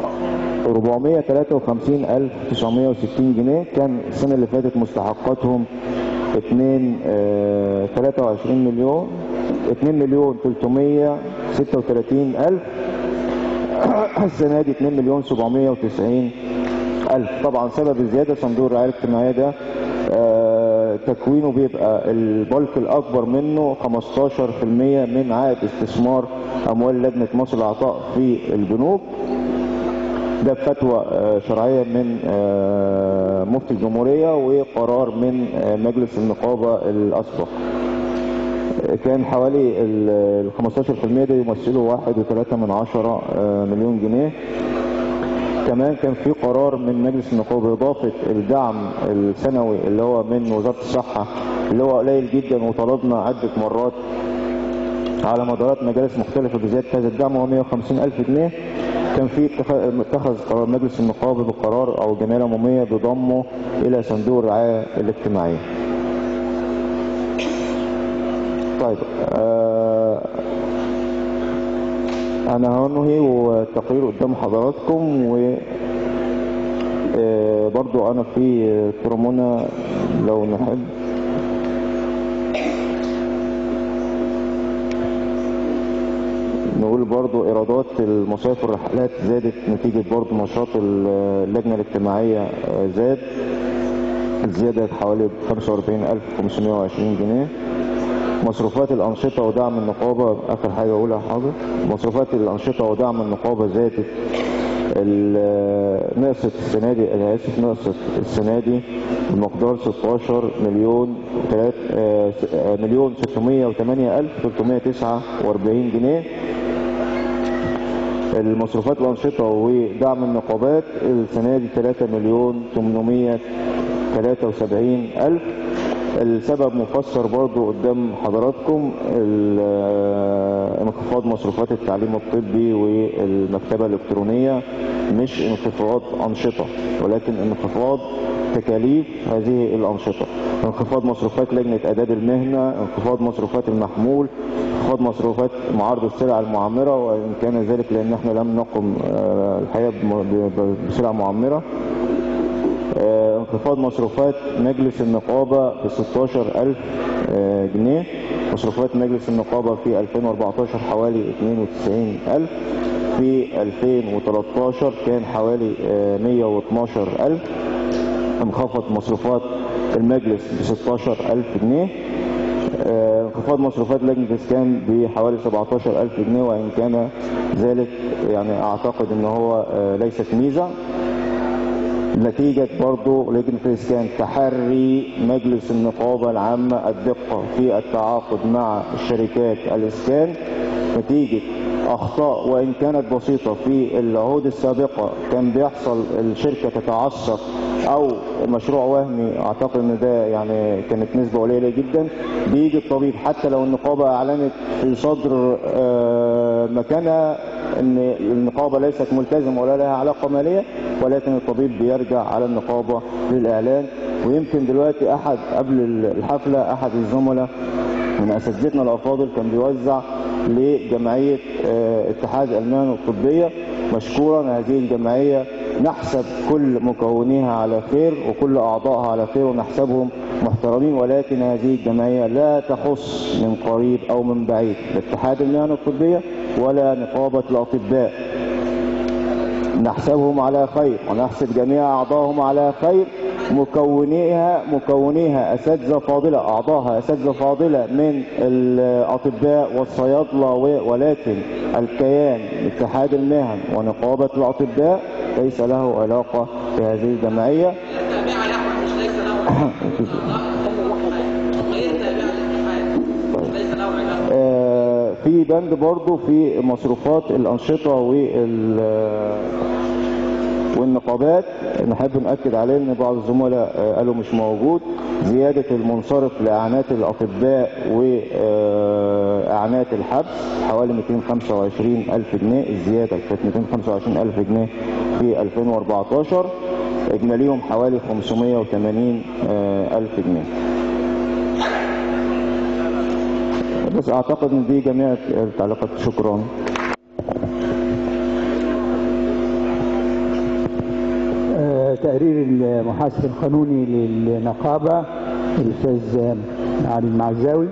453960 جنيه كان السنة اللي فاتت مستحقاتهم 2 آه، 23 مليون 2 مليون 336 ألف السنة دي 2 مليون 790 ألف طبعا سبب الزيادة صندوق الرعاية الاجتماعية ده آه، تكوينه بيبقى البلك الأكبر منه 15% من عائد استثمار أموال لجنة مصر العطاء في البنوك ده بفتوى آه، شرعية من آه، مفتي الجمهورية وقرار من آه، مجلس النقابة الأسبق كان حوالي ال 15% ده يمثلوا واحد وثلاثة من عشرة آه، مليون جنيه كمان كان في قرار من مجلس النقابة إضافة الدعم السنوي اللي هو من وزارة الصحة اللي هو قليل جدا وطلبنا عدة مرات على مدارات مجالس مختلفة بزيادة هذا الدعم هو 150 ألف جنيه كان في اتخ- اتخذ قرار مجلس النقابة بقرار أو جمعية عمومية بضمه إلى صندوق الرعاية الاجتماعية. طيب آه أنا هنهي والتقرير قدام حضراتكم و آه، برضو أنا في كرمونة لو نحب نقول برضو إيرادات المصايف والرحلات زادت نتيجة برضو نشاط اللجنة الاجتماعية آه، زاد الزيادة حوالي 45520 جنيه مصروفات الأنشطة ودعم النقابة آخر حاجة أقولها حاضر مصروفات الأنشطة ودعم النقابة زادت ال- نقصت السنة دي أنا آسف نقصت السنة دي بمقدار 16 مليون تلات آه، س- آه، مليون 608 ألف 349 جنيه المصروفات الأنشطة ودعم النقابات السنة دي 3 مليون 873 ألف السبب مفسر برضو قدام حضراتكم ال- آه، انخفاض مصروفات التعليم الطبي والمكتبة الإلكترونية مش انخفاض أنشطة ولكن انخفاض تكاليف هذه الأنشطة انخفاض مصروفات لجنة آداب المهنة انخفاض مصروفات المحمول انخفاض مصروفات معارض السلع المعمرة وإن كان ذلك لأن احنا لم نقم آه، الحقيقة بم- ب- ب- بسلع معمرة آه، انخفاض مصروفات مجلس النقابة ب 16000 آه، جنيه مصروفات مجلس النقابة في 2014 حوالي 92000 في 2013 كان حوالي آه، 112000 انخفض مصروفات المجلس ب 16000 جنيه آه، انخفاض مصروفات لجنة الإسكان بحوالي 17000 جنيه وإن كان ذلك يعني أعتقد أن هو آه، ليست ميزة نتيجة برضو لجنة الإسكان تحري مجلس النقابة العامة الدقة في التعاقد مع شركات الإسكان نتيجة أخطاء وإن كانت بسيطة في العهود السابقة كان بيحصل الشركة تتعثر أو مشروع وهمي أعتقد إن ده يعني كانت نسبة قليلة جدا بيجي الطبيب حتى لو النقابة أعلنت في صدر آه، مكانها ان النقابه ليست ملتزمه ولا لها علاقه ماليه ولكن الطبيب بيرجع على النقابه للاعلان ويمكن دلوقتي احد قبل الحفله احد الزملاء من اساتذتنا الافاضل كان بيوزع لجمعيه آه، اتحاد المهن الطبيه مشكورا هذه الجمعيه نحسب كل مكونيها على خير وكل اعضائها على خير ونحسبهم محترمين ولكن هذه الجمعيه لا تخص من قريب او من بعيد لا اتحاد المهن الطبيه ولا نقابه الاطباء نحسبهم على خير ونحسب جميع أعضائهم على خير مكونيها مكونيها أساتذة فاضلة أعضائها أساتذة فاضلة من الأطباء والصيادلة و- ولكن الكيان اتحاد المهن ونقابة الأطباء ليس له علاقة بهذه الجمعية تابعة له مش ليس له غير تابعة للاتحاد ليس له علاقة آه، في بند برضو في مصروفات الأنشطة وال والنقابات نحب نأكد عليه ان بعض الزملاء آه، قالوا مش موجود زيادة المنصرف لإعانات الأطباء وإعانات الحبس حوالي 225 ألف جنيه الزيادة كانت 225 ألف جنيه في 2014 إجماليهم حوالي 580 آه، ألف جنيه بس اعتقد ان دي جميع التعليقات شكرا آه، تقرير المحاسب القانوني للنقابة الأستاذ علي المعزاوي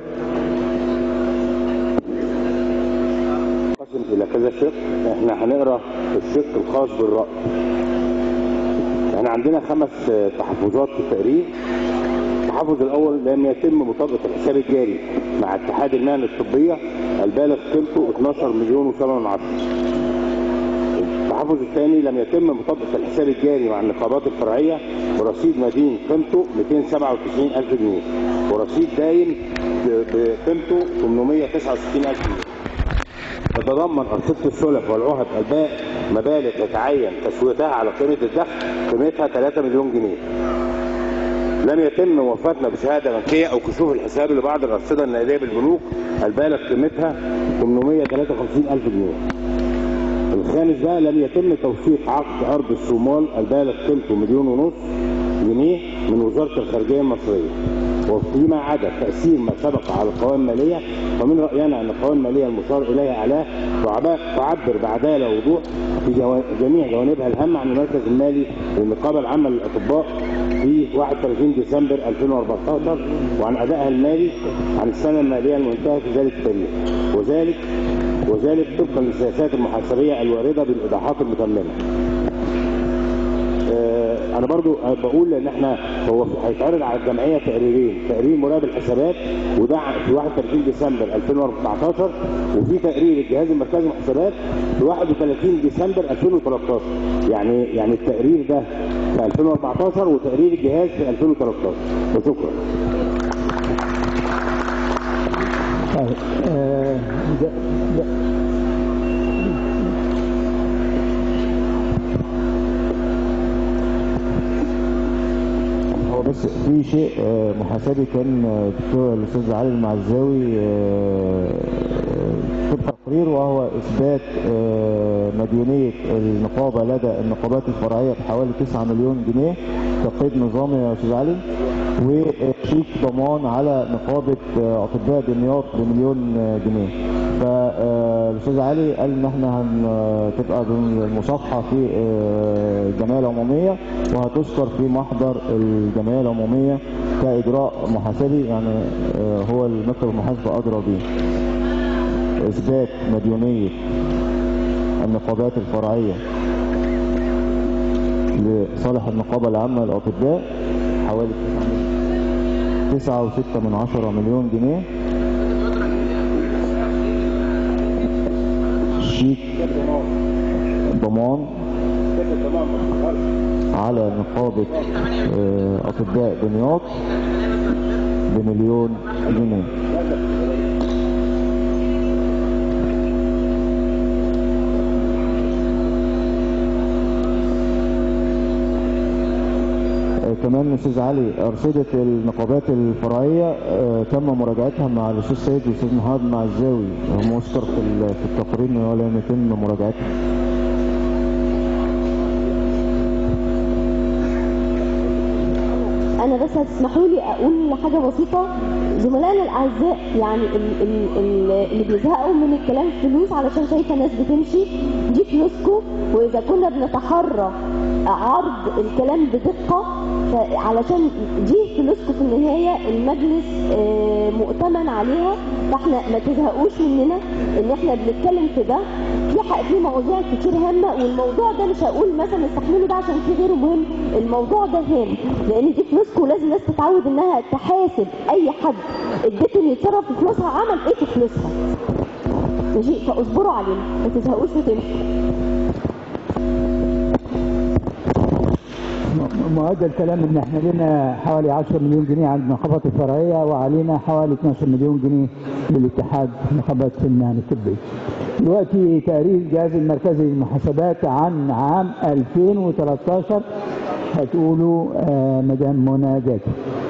قسم الى كذا شق احنا هنقرا الشق الخاص بالراي احنا عندنا خمس آه، تحفظات في التقرير التحفظ الاول لم يتم مطابقه الحساب الجاري مع اتحاد المهن الطبيه البالغ قيمته 12 مليون و7 من عشرة التحفظ الثاني لم يتم مطابقه الحساب الجاري مع النقابات الفرعيه برصيد مدين قيمته 297 الف جنيه ورصيد داين ب- بقيمته 869 الف جنيه تتضمن أرصدة السلف والعهد الباء مبالغ يتعين تسويتها على قيمة الدخل قيمتها 3 مليون جنيه. لم يتم موافاتنا بشهادة بنكية أو كشوف الحساب لبعض الأرصدة النقدية بالبنوك البالغ قيمتها 853 ألف جنيه. الخامس ده لم يتم توثيق عقد أرض الصومال البالغ قيمته مليون ونص جنيه من وزارة الخارجية المصرية. وفيما عدا تأثير ما سبق على القوائم المالية فمن رأينا أن القوائم المالية المشار إليها أعلاه تعب- تعبر بعدالة ووضوح في جوا- جميع جوانبها الهامة عن المركز المالي للنقابة العامة للأطباء في 31 ديسمبر 2014 وعن أدائها المالي عن السنة المالية المنتهية في ذلك التاريخ وذلك وذلك طبقا للسياسات المحاسبية الواردة بالإيضاحات المتممة. آه، انا برضو بقول ان احنا هو هيتعرض على الجمعيه تقريرين تقرير مراقب الحسابات وده في 31 ديسمبر 2014 وفي تقرير الجهاز المركزي للحسابات في 31 ديسمبر 2013 يعني يعني التقرير ده في 2014 وتقرير الجهاز في 2013 وشكرا طيب آه، ده ده هو بس في شيء آه، محاسبي كان آه، دكتور الاستاذ علي المعزاوي آه، آه، طبق تقرير وهو اثبات آه، مديونيه النقابه لدى النقابات الفرعيه بحوالي 9 مليون جنيه كقيد نظامي يا استاذ علي وشيك ضمان على نقابه آه، اطباء دمياط بمليون آه، جنيه الاستاذ علي قال ان احنا هتبقى المصافحه في آه، الجمعيه العموميه وهتذكر في محضر الجمعيه العموميه كاجراء محاسبي يعني آه، هو المكتب المحاسبه ادرى به اثبات مديونيه النقابات الفرعيه لصالح النقابه العامه للاطباء حوالي 9 وستة من عشرة مليون جنيه شيك ضمان على نقابة آه، أطباء دمياط بمليون جنيه آه، كمان استاذ علي ارصده النقابات الفرعيه آه، تم مراجعتها مع الاستاذ سيد والاستاذ محمد معزاوي هم مذكر في ال- في التقرير ان هو لم يتم مراجعتها انا بس هتسمحوا لي اقول حاجه بسيطه زملائنا الاعزاء يعني ال- ال- ال- اللي بيزهقوا من الكلام فلوس علشان شايفه ناس بتمشي دي فلوسكم واذا كنا بنتحرى عرض الكلام بدقه علشان دي فلوسكم في النهايه المجلس آه، مؤتمن عليها فاحنا ما تزهقوش مننا ان احنا بنتكلم في ده في حق في مواضيع كتير هامه والموضوع ده مش هقول مثلا استحملوا ده عشان في غيره مهم الموضوع ده هام لان دي فلوسكم ولازم الناس تتعود انها تحاسب اي حد اديته انه يتصرف في فلوسها عمل ايه في فلوسها ماشي فاصبروا علينا ما تزهقوش وتمشوا م- مؤدى الكلام ان احنا لنا حوالي 10 مليون جنيه على النقابات الفرعيه وعلينا حوالي 12 مليون جنيه للاتحاد نقابات في المهن الطبيه. دلوقتي تقرير الجهاز المركزي للمحاسبات عن عام 2013 هتقولوا آه مدام منى زكي.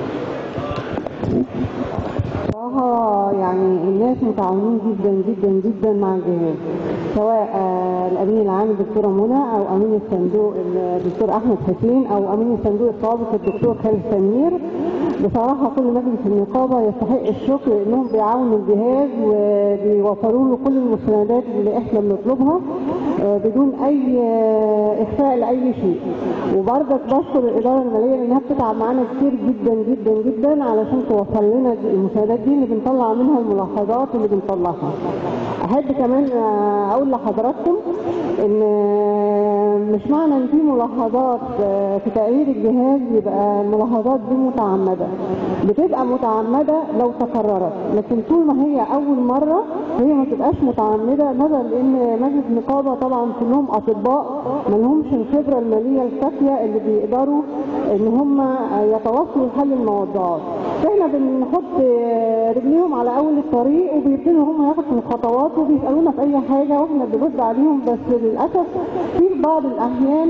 بصراحة يعني الناس متعاونين جدا جدا جدا مع الجهاز سواء آه، الأمين العام الدكتورة منى أو أمين الصندوق الدكتور أحمد حسين أو أمين الصندوق السابق الدكتور خالد سمير بصراحة كل مجلس النقابة يستحق الشكر لأنهم بيعاونوا الجهاز وبيوفروا له كل المستندات اللي احنا بنطلبها آه، بدون أي آه، إخفاء لأي شيء وبرضك بشكر الإدارة المالية لأنها بتتعب معانا كتير جدا جدا جدا علشان توفر لنا المساعدات دي اللي بنطلع منها الملاحظات اللي بنطلعها. أحب كمان آه، أقول لحضراتكم إن آه، مش معنى إن في ملاحظات آه، في تقرير الجهاز يبقى الملاحظات دي متعمدة. بتبقى متعمدة لو تكررت، لكن طول ما هي أول مرة هي ما تبقاش متعمدة نظرا لأن مجلس النقابة طبعا كلهم أطباء ما لهمش الخبرة المالية الكافية اللي بيقدروا إن هم يتواصلوا لحل الموضوعات. فاحنا بنحط رجليهم على اول الطريق وبيبتدوا هم ياخدوا الخطوات وبيسالونا في اي حاجه واحنا بنرد عليهم بس للاسف في بعض الاحيان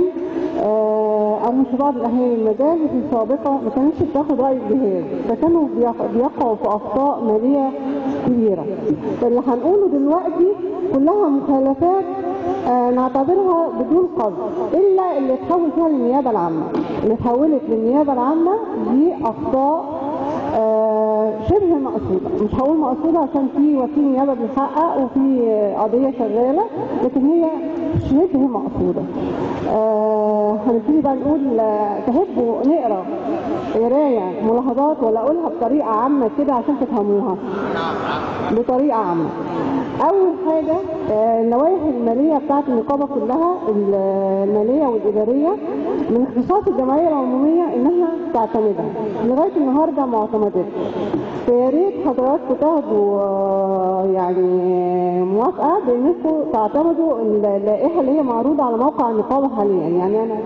آه، او مش بعض الاحيان المجالس السابقه ما كانتش بتاخد راي الجهاز فكانوا بيق- بيقعوا في اخطاء ماليه كبيره فاللي هنقوله دلوقتي كلها مخالفات آه، نعتبرها بدون قصد الا اللي اتحول فيها للنيابه العامه اللي اتحولت للنيابه العامه دي اخطاء آه، شبه مقصوده مش هقول مقصوده عشان في وكيل نيابه بيحقق وفي آه، قضيه شغاله لكن هي شبه مقصوده آه، هنبتدي بقى نقول آه، تحبوا نقرا قرايه ملاحظات ولا اقولها بطريقه عامه كده عشان تفهموها بطريقه عامه اول حاجه آه، اللوائح الماليه بتاعت النقابه كلها الماليه والاداريه من اختصاص الجمعيه العموميه انها تعتمدها لغايه النهارده ما اعتمدتش فيا ريت حضراتكم تاخدوا آه، يعني موافقه بانكم تعتمدوا اللائحه اللي هي معروضه على موقع النقابه حاليا يعني انا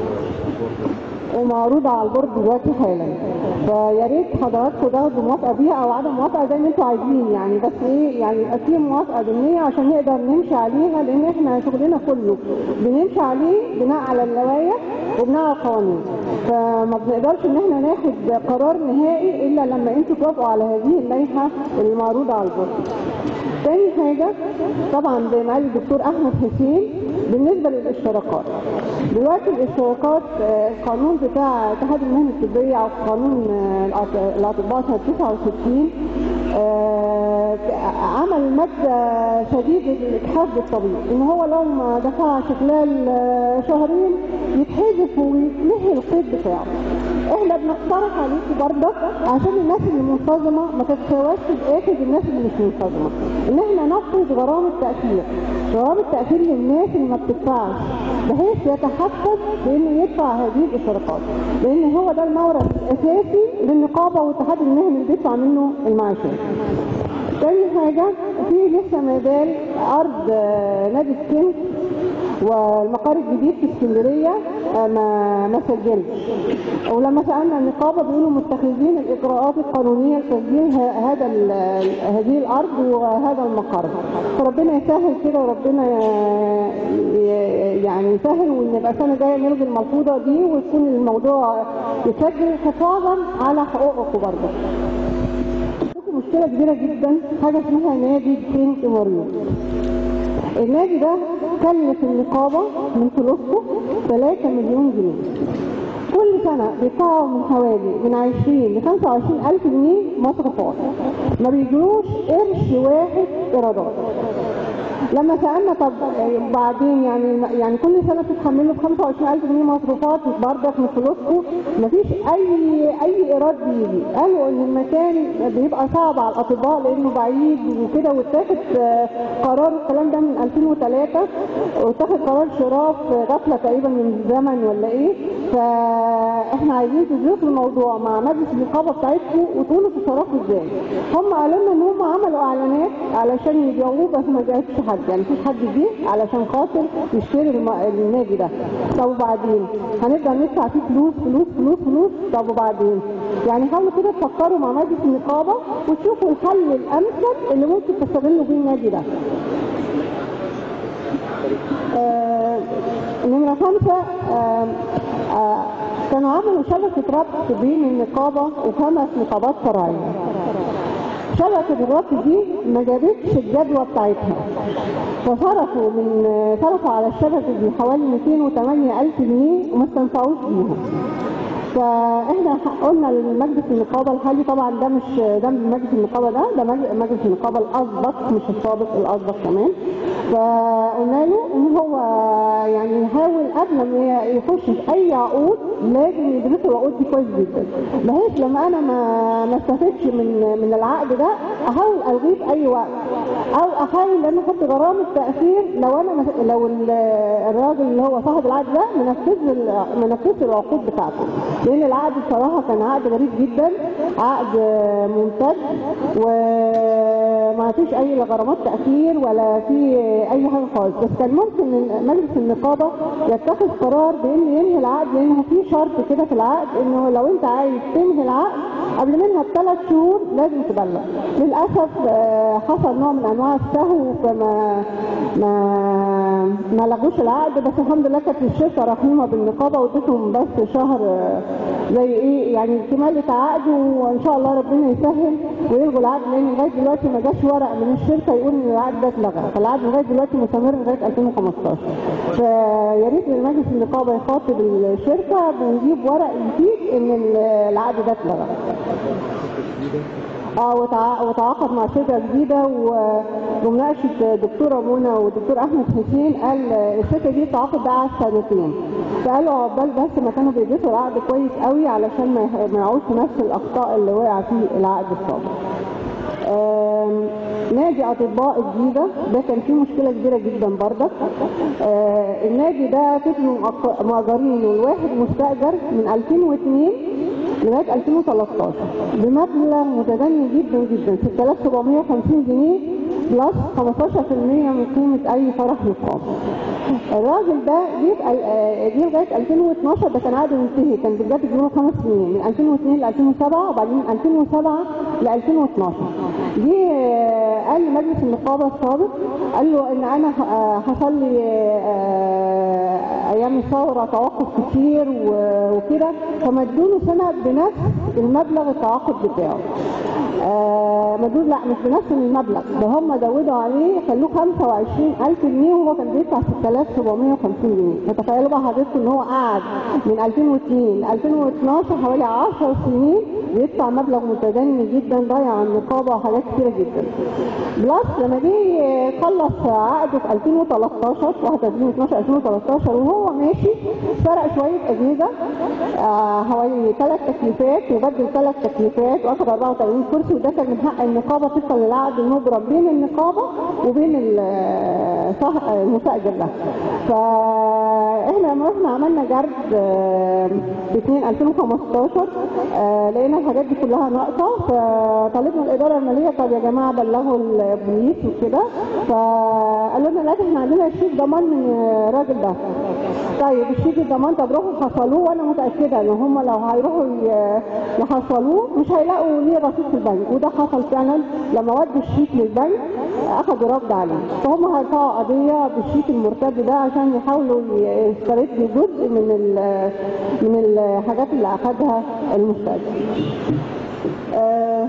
ومعروضة على البورد دلوقتي حالا فيا ريت حضراتكم تاخدوا موافقة بيها أو عدم موافقة زي ما انتوا عايزين يعني بس إيه يعني يبقى في موافقة ضمنية عشان نقدر نمشي عليها لأن إحنا شغلنا كله بنمشي عليه بناء على اللوائح وبناء على القوانين فما بنقدرش إن إحنا ناخد قرار نهائي إلا لما انتوا توافقوا على هذه اللائحة اللي معروضة على البورد. تاني حاجة طبعا زي ما قال الدكتور أحمد حسين بالنسبة للاشتراكات دلوقتي الاشتراكات آه، القانون بتاع اتحاد المهن الطبية أو قانون آه، الأط- الأطباء سنة 69 آه، آه، عمل مادة شديد الإجحاف بالطبيب إن هو لو ما دفعش خلال آه، شهرين يتحذف وينهي القيد بتاعه احنا بنقترح عليكم برضك عشان الناس اللي منتظمه ما تتساواش في الاخر بالناس اللي مش منتظمه ان احنا نفرض غرامه التاخير غرامه التاخير للناس اللي ما بتدفعش بحيث يتحفز بانه يدفع هذه الاشتراكات لان هو ده المورد الاساسي للنقابه والاتحاد المهني اللي بيدفع منه المعاشات تاني حاجة في لسه ما زال أرض آه، نادي السن والمقر الجديد في اسكندرية آه، ما ما سجلش ولما سألنا النقابة بيقولوا متخذين الإجراءات القانونية لتسجيل ه- هذا ال- هذه الأرض وهذا المقر فربنا يسهل كده وربنا ي- ي- يعني يسهل وإن يبقى السنة الجاية نلغي الملحوظة دي ويكون الموضوع يتسجل حفاظا على حقوقكم برضه عندكم مشكلة كبيرة جدا حاجة اسمها نادي سينت ماريون النادي ده كلف النقابة من فلوسه 3 مليون جنيه كل سنة بيدفعوا من حوالي من 20 ل 25 ألف جنيه مصروفات ما بيجروش قرش واحد إيرادات لما سألنا طب آه، بعدين يعني يعني كل سنة بتتحملوا ب 25000 جنيه مصروفات بردك من فلوسكم مفيش أي أي إيراد بيجي قالوا إن المكان بيبقى صعب على الأطباء لأنه بعيد وكده واتاخد آه، قرار الكلام ده من 2003 واتاخد قرار شراء في غفلة تقريبا من زمن ولا إيه فإحنا عايزين تدرسوا الموضوع مع مجلس النقابة بتاعتكم وتقولوا تتصرفوا إزاي هم قالوا لنا إن هم عملوا إعلانات علشان يبيعوه بس ما جاتش حد يعني مفيش حد جه علشان خاطر يشتري الم- النادي ده طب وبعدين هنبدا ندفع فيه فلوس فلوس فلوس فلوس طب وبعدين يعني حاولوا كده تفكروا مع مجلس النقابه وتشوفوا الحل الامثل اللي ممكن تستغلوا بيه النادي ده آه، نمرة خمسة آه، آه، كانوا عملوا شبكة ربط بين النقابة وخمس نقابات فرعية شبكة الربط دي ما جابتش الجدوى بتاعتها فصرفوا من صرفوا على الشبكة دي حوالي 208 ألف جنيه وما استنفعوش بيهم فاحنا قلنا لمجلس النقابه الحالي طبعا ده مش ده من مجلس النقابه ده ده مج- مجلس النقابه الاسبق مش السابق الاسبق كمان فقلنا له ان هو يعني يحاول قبل ما يخش في اي عقود لازم يدرسوا العقود دي كويس جدا بحيث لما انا ما ما استفدش من من العقد ده احاول الغيه في اي وقت او احاول ان انا احط غرامه تاخير لو انا مس- لو ال- الراجل اللي هو صاحب العقد ده منفذ ال- منفذ العقود بتاعته لان العقد بصراحه كان عقد غريب جدا عقد ممتد وما فيش اي لا غرامات تاخير ولا في اي حاجه خالص بس كان ممكن إن مجلس النقابه يتخذ قرار بانه ينهي العقد لانه في شرط كده في العقد انه لو انت عايز تنهي العقد قبل منها بثلاث شهور لازم تبلغ للاسف آه، حصل نوع من انواع السهو فما ما ما لغوش العقد بس الحمد لله كانت الشركه رحيمه بالنقابه وادتهم بس شهر آه، زي ايه يعني كمالة عقد وان شاء الله ربنا يسهل ويلغوا العقد لان لغايه دلوقتي ما جاش ورق من الشركه يقول ان العقد ده اتلغى فالعقد لغايه دلوقتي مستمر لغايه 2015 فيا ريت ان مجلس النقابه يخاطب الشركه ونجيب ورق يفيد ان ال- العقد ده اتلغى اه وتع- وتعاقد مع شركه جديده و- ومناقشه دكتوره منى والدكتور احمد حسين قال الشركه دي التعاقد ده قعد سنتين فقالوا عقبال بس ما كانوا بيدرسوا العقد كويس قوي علشان ما يح- ما يقعوش في نفس الاخطاء اللي وقع فيه العقد السابق. آم، نادي اطباء الجيزه ده كان فيه مشكله كبيره جدا برضك آه، النادي ده فضلوا مؤق- مؤجرينه الواحد مستاجر من 2002 لغايه 2013 بمبلغ متدني جدا جدا 6750 جنيه بلس 15% من قيمه اي فرح نقاب الراجل ده جه في ال- آه، جه لغايه 2012 ده كان عقده منتهي كان بجد بيقولوا خمس سنين من 2002 ل 2007 وبعدين من 2007 ل 2012 جه آه، قال لمجلس النقابه السابق قال له ان انا ه- آه، حصل لي آه، ايام الثوره توقف كتير و- وكده فمدوا سنه بنفس المبلغ التعاقد بتاعه آه مدود لا مش بنفس المبلغ ده هم زودوا عليه خلوه 25000 جنيه وهو كان بيدفع 6750 جنيه فتخيلوا بقى حضرتك ان هو قعد من 2002 ل 2012 حوالي 10 سنين ويدفع مبلغ متدني جدا ضيع عن النقابه وحاجات كتيره جدا بلس لما جه خلص عقده في 2013 31 12 2013 وهو ماشي سرق شويه اجهزه آه، حوالي ثلاث تكليفات وبدل ثلاث تكليفات واخد 84 كرسي وده كان من حق النقابه طبقا للعقد المبرم بين النقابه وبين ال- صح- المستاجر ده فاحنا لما رحنا عملنا جرد آه، في 2 2015 آه، لقينا الحاجات دي كلها ناقصه فطالبنا الاداره الماليه طب يا جماعه بلغوا البوليس وكده فقالوا لنا لا ده احنا عندنا شيك ضمان من الراجل ده طيب الشيك الضمان طب روحوا حصلوه وانا متاكده ان هم لو هيروحوا ي- يحصلوه مش هيلاقوا ليه رصيد في البنك وده حصل فعلا لما ودوا الشيك للبنك اخذوا رفض عليه فهم هيرفعوا قضيه بالشيك المرتد ده عشان يحاولوا يستردوا جزء من ال- من الحاجات اللي اخذها المستاجر آه،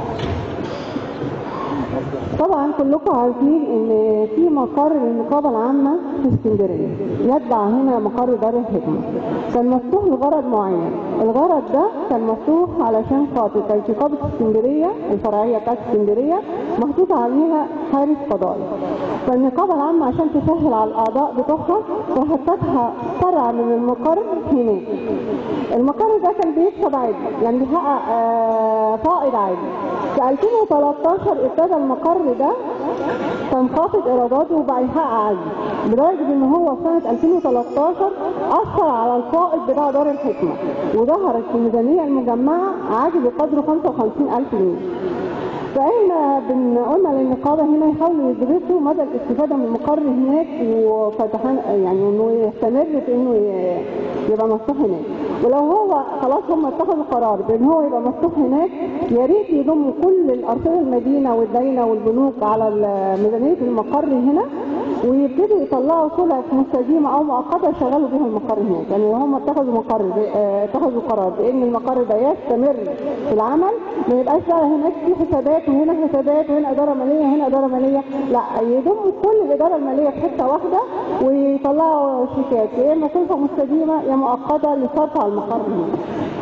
طبعا كلكم عارفين ان في مقر للنقابه العامه في اسكندريه يتبع هنا مقر دار الحكمه كان مفتوح لغرض معين الغرض ده كان مفتوح علشان خاطر كان في نقابه اسكندريه الفرعيه بتاعت اسكندريه محطوط عليها حارس قضائي فالنقابه العامه عشان تسهل على الاعضاء بتوعها راحت فاتحه فرع من المقر هناك المقر ده كان بيكسب عادي يعني بيحقق آه، فائض عادي في 2013 ابتدى المقر ده كان خافض ايراداته وبقى يحقق عادي لدرجه ان هو سنه 2013 اثر على الفائض بتاع دار الحكمه وظهرت في الميزانيه المجمعه عادي بقدر 55000 جنيه فاحنا بن- قلنا للنقابه هنا يحاولوا يدرسوا مدى الاستفاده من المقر هناك وفتحان يعني انه يستمر في انه ي- يبقى مفتوح هناك ولو هو خلاص هم اتخذوا قرار بان هو يبقى مفتوح هناك يا ريت يضموا كل الارصده المدينه والداينه والبنوك على ال- ميزانيه المقر هنا ويبتدوا يطلعوا سلع مستديمه او مؤقته يشغلوا بيها المقر هناك يعني لو هم اتخذوا مقر ب- آه، اتخذوا قرار بان المقر ده يستمر في العمل ما يبقاش بقى هناك في حسابات وهنا حسابات وهنا اداره ماليه هنا اداره ماليه لا يضموا كل الاداره الماليه في حته واحده ويطلعوا شيكات يا اما سلفه مستديمه يا مؤقته لصرف على المقر هناك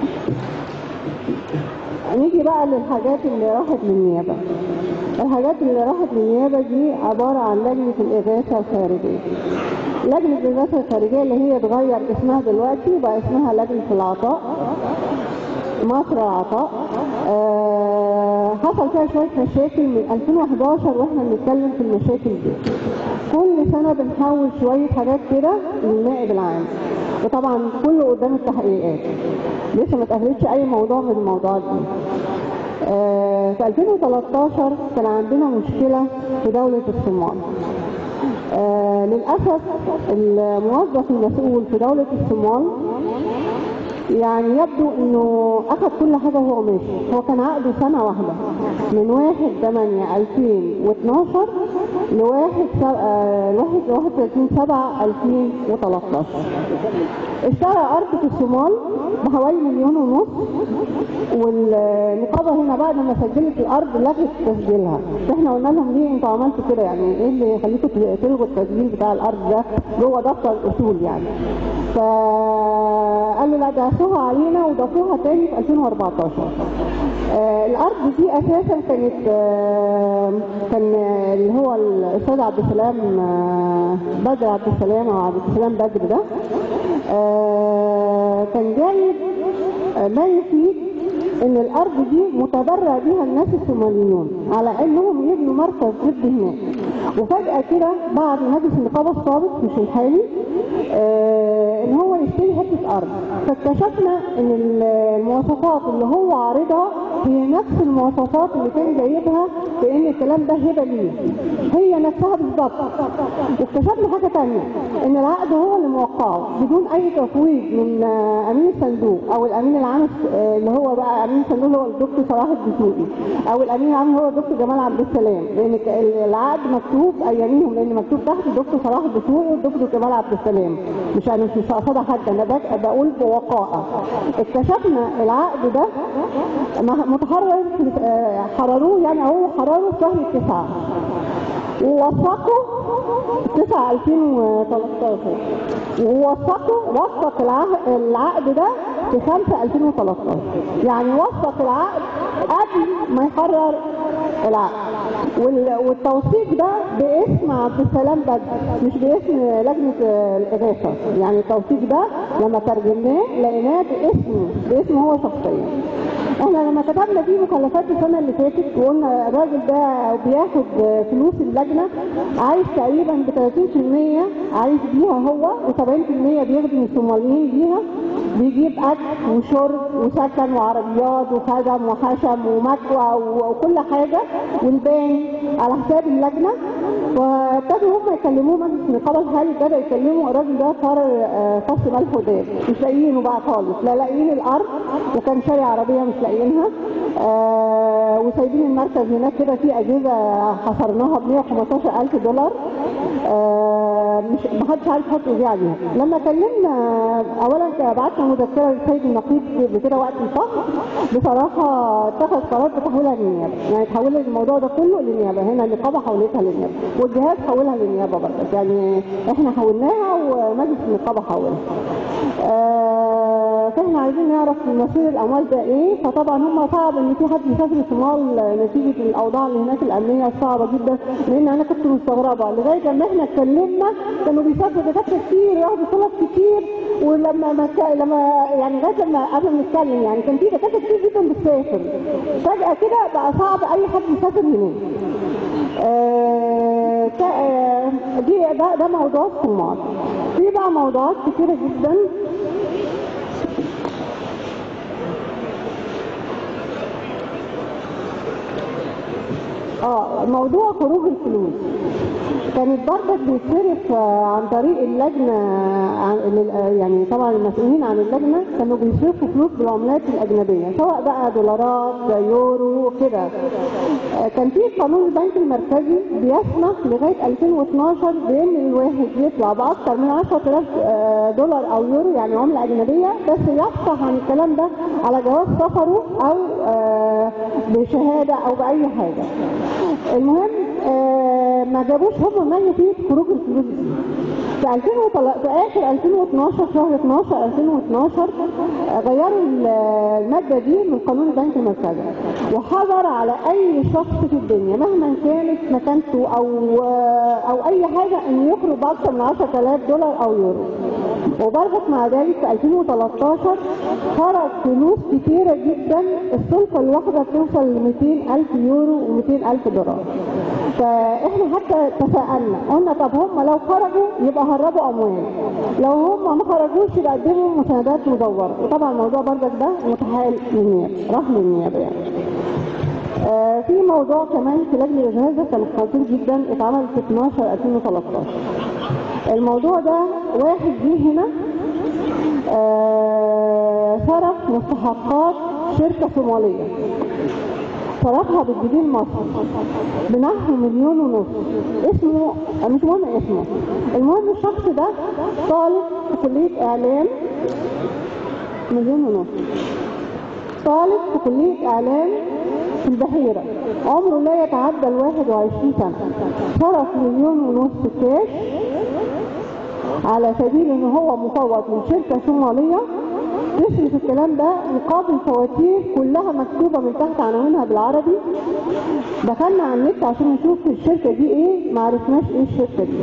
نيجي بقى للحاجات اللي راحت من النيابه الحاجات اللي راحت من النيابه دي عباره عن لجنه الاغاثه الخارجيه لجنه الاغاثه الخارجيه اللي هي اتغير اسمها دلوقتي وبقى اسمها لجنه العطاء مصر العطاء آه حصل فيها شويه مشاكل من 2011 واحنا بنتكلم في المشاكل دي كل سنه بنحول شويه حاجات كده للنائب العام وطبعا كله قدام التحقيقات لسه ما اتأهلتش اي موضوع من الموضوعات دي آه، في 2013 كان عندنا مشكلة في دولة الصومال آه، للأسف الموظف المسؤول في دولة الصومال يعني يبدو انه اخذ كل حاجه وهو ماشي هو كان عقده سنه واحده من 1 8 2012 لواحد لواحد 31 7 2013 اشترى ارض في الصومال بحوالي مليون ونص والنقابه هنا بعد ما سجلت الارض لغت تسجيلها احنا قلنا لهم ليه انتوا عملتوا كده يعني ايه اللي يخليكم تلغوا التسجيل بتاع الارض ده جوه دفتر الاصول يعني فقالوا لا ضافوها علينا وضافوها تاني في 2014 آه الارض دي اساسا كانت آه كان اللي هو الاستاذ عبد السلام آه بدر عبد السلام او عبد السلام بدر ده آه كان جايب آه ما يفيد ان الارض دي متبرع بيها الناس الصوماليون على انهم يبنوا مركز ضد هناك وفجاه كده بعد مجلس النقابه السابق مش الحالي آه ان هو يشتري حته ارض فاكتشفنا ان المواصفات اللي هو عارضها هي نفس المواصفات اللي كان جايبها بان الكلام ده هبه ليه هي نفسها بالظبط واكتشفنا حاجه ثانيه ان العقد هو اللي موقعه بدون اي تفويض من آه امين الصندوق او الامين العام آه اللي هو بقى امين الصندوق اللي هو الدكتور صلاح الدسوقي او الامين العام هو الدكتور جمال عبد السلام لان العقد مكتوب اياميهم لان مكتوب تحت الدكتور صلاح الدسوقي والدكتور جمال عبد السلام مش انا مش قصادها حد انا بقول بوقائع اكتشفنا العقد ده متحرر حرروه يعني هو حرره في شهر تسعة ووثقوا 9 2013 ووثقوا وثق العقد ده في 5 2013 يعني وثق العقد قبل ما يقرر العقد وال- والتوثيق ده باسم عبد السلام بدر مش باسم لجنه الاغاثه يعني التوثيق ده لما ترجمناه لقيناه باسمه باسمه هو شخصيا احنا لما كتبنا فيه مخلفات السنه اللي فاتت وقلنا الراجل ده بياخد فلوس اللجنه عايز تقريبا ب 30% عايز بيها هو و70% بيخدم الصوماليين بيها بيجيب اكل وشرب وسكن وعربيات وخدم وخشم ومكوى وكل حاجه والبان على حساب اللجنه وابتدوا هم يكلموه مجلس النقابه الحالي ابتدى يكلموا الراجل ده صار آه، فصل ملح وداب مش لاقيينه بقى خالص لا لاقيين الارض وكان شاري عربيه مش لاقيينها آه وسايبين المركز هناك كده في اجهزه حصرناها ب 115000 دولار آه مش ما حدش عارف يحط ايديه عليها لما كلمنا اولا بعتنا مذكره للسيد النقيب بكده وقت الفحص بصراحه اتخذ قرار بتحويلها للنيابه يعني تحويل الموضوع ده كله للنيابه هنا النقابه حولتها للنيابه والجهاز حولها للنيابه برضه يعني احنا حولناها ومجلس النقابه حولها آه فاحنا عايزين نعرف مصير الاموال ده ايه فطبعا هم صعب ان في حد يسافر الصومال نتيجه الاوضاع اللي هناك الامنيه الصعبه جدا لان انا كنت مستغربه لغايه لما احنا اتكلمنا كانوا بيسافروا دكاتره كتير ياخدوا طلب كتير ولما ما ك- لما يعني لغايه لما قبل ما نتكلم يعني كان في دكاتره كتير جدا بتسافر فجاه كده بقى صعب اي حد يسافر هناك آه، ك- آه، دي ده ده موضوع الصومال في بقى موضوعات كتيره جدا اه موضوع خروج الفلوس كانت برضك بيتصرف آه، عن طريق اللجنه عن لل- آه، يعني طبعا المسؤولين عن اللجنه كانوا بيصرفوا فلوس بالعملات الاجنبيه سواء بقى دولارات يورو كده آه، كان في قانون البنك المركزي بيسمح لغايه 2012 بان الواحد يطلع باكثر من 10000 آه، دولار او يورو يعني عمله اجنبيه بس يفصح عن الكلام ده على جواز سفره او آه، بشهاده او باي حاجه المهم آه، ما جابوش هم ما فيه خروج الفلوس دي في 2000 في اخر 2012 شهر 12 2012 آه، غيروا ال- الماده دي من قانون البنك المركزي وحظر على اي شخص في الدنيا مهما كانت مكانته او آه، او اي حاجه انه يخرج باكثر من 10000 دولار او يورو وبرضك مع ذلك في 2013 خرج فلوس كتيرة جدا السلطة الواحدة بتوصل ل 200 ألف يورو و 200 ألف دولار فاحنا حتى تساءلنا قلنا طب هم لو خرجوا يبقى هربوا أموال لو هم ما خرجوش يبقى قدموا مساعدات مدورة وطبعا الموضوع برضك ده متحال للنيابة راح للنيابة يعني آه، في موضوع كمان في لجنة الإجهاز كان خطير جدا اتعمل في 12 2013 الموضوع ده واحد جه هنا آه، صرف مستحقات شركة صومالية صرفها بالجنيه المصري بنحو مليون ونص اسمه مش مهم اسمه المهم الشخص ده طالب في كلية إعلام مليون ونص طالب في كلية إعلام في البحيرة عمره لا يتعدى ال 21 سنة صرف مليون ونص كاش على سبيل ان هو مفوض من شركة صومالية تصرف الكلام ده مقابل فواتير كلها مكتوبة من تحت عناوينها بالعربي دخلنا على النت عشان نشوف الشركة دي ايه معرفناش ايه الشركة دي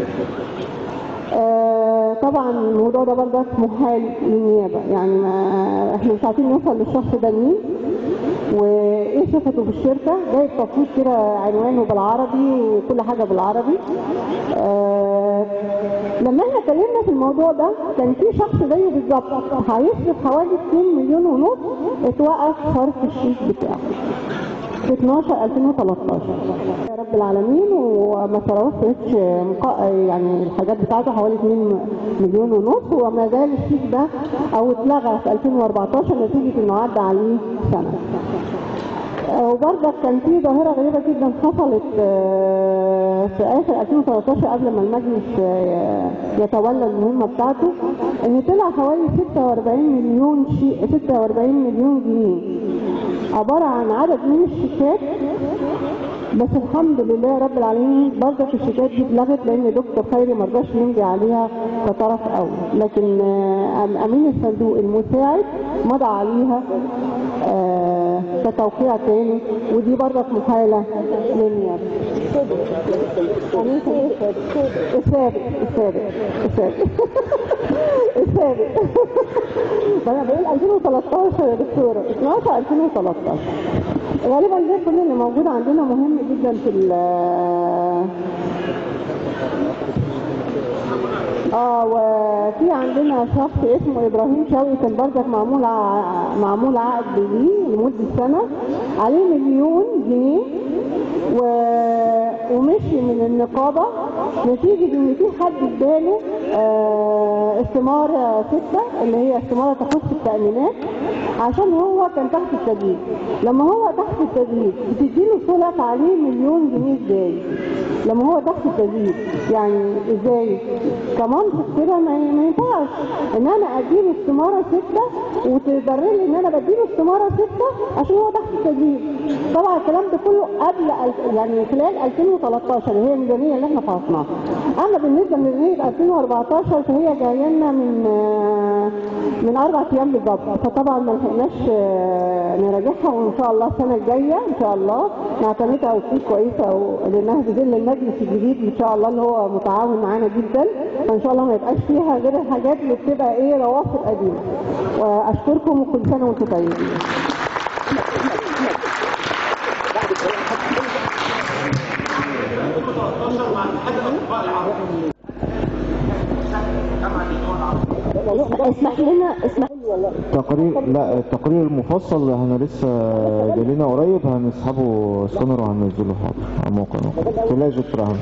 آه طبعا الموضوع ده برضه محال للنيابة يعني ما احنا مش عارفين نوصل للشخص ده مين وايه صفته في الشركة جايب تصوير كده عنوانه بالعربي وكل حاجة بالعربي آه لما احنا اتكلمنا في الموضوع ده كان في شخص زيه بالظبط هيصرف حوالي 2 مليون ونص اتوقف صرف الشيك بتاعه في 12 2013 يا رب العالمين وما صرفتش مقا- يعني الحاجات بتاعته حوالي 2 مليون ونص وما زال الشيك ده او اتلغى في 2014 نتيجه انه عدى عليه سنه آه، وبرضك كان في ظاهرة غريبة جدا حصلت آه، في آخر 2013 قبل ما المجلس آه، يتولى المهمة بتاعته إن طلع حوالي 46 مليون شيء 46 مليون جنيه عبارة عن عدد من الشيكات بس الحمد لله رب العالمين برضه الشيكات دي اتلغت لان دكتور خيري ما رضاش يمضي عليها كطرف اول لكن آه، أم- امين الصندوق المساعد مضى عليها آه، كتوقيع تاني ودي برضه محاله للنيابه امين السابق السابق السابق السابق ده انا بقول 2013 يا دكتوره 12 2013 غالبا ده كل اللي موجود عندنا مهم جدا في ال اه وفي عندنا شخص اسمه ابراهيم شوقي كان برضك معمول ع- معمول عقد ليه لمده سنه عليه مليون جنيه و... ومشي من النقابه نتيجه ان في حد اداله آه استماره سته اللي هي استماره تخص التامينات عشان هو كان تحت التدريب لما هو تحت التدريب بتديله سلف عليه مليون جنيه ازاي لما هو تحت التدريب يعني ازاي كمنطق كده ما ما ينفعش ان انا اديله استماره سته وتبرر لي ان انا بديله استماره سته عشان هو تحت التدريب طبعا الكلام ده كله قبل الف- يعني خلال 2013 اللي هي الميزانيه اللي احنا فحصناها اما بالنسبه لميزانيه 2014 فهي جايه لنا من آه، من اربع ايام بالظبط فطبعا ما لحقناش آه، نراجعها وان شاء الله السنه الجايه ان شاء الله نعتمدها وتكون كويسه و- لانها بظل المجلس الجديد ان شاء الله اللي هو متعاون معانا جدا فان شاء الله ما يبقاش فيها غير الحاجات اللي بتبقى ايه روافد قديمه واشكركم وكل سنه وانتم طيبين اسمح لنا اسمح التقرير لا التقرير المفصل احنا لسه جايلنا قريب هنسحبه سكانر وهننزله حاضر على الموقع ما تقلقش دكتور احمد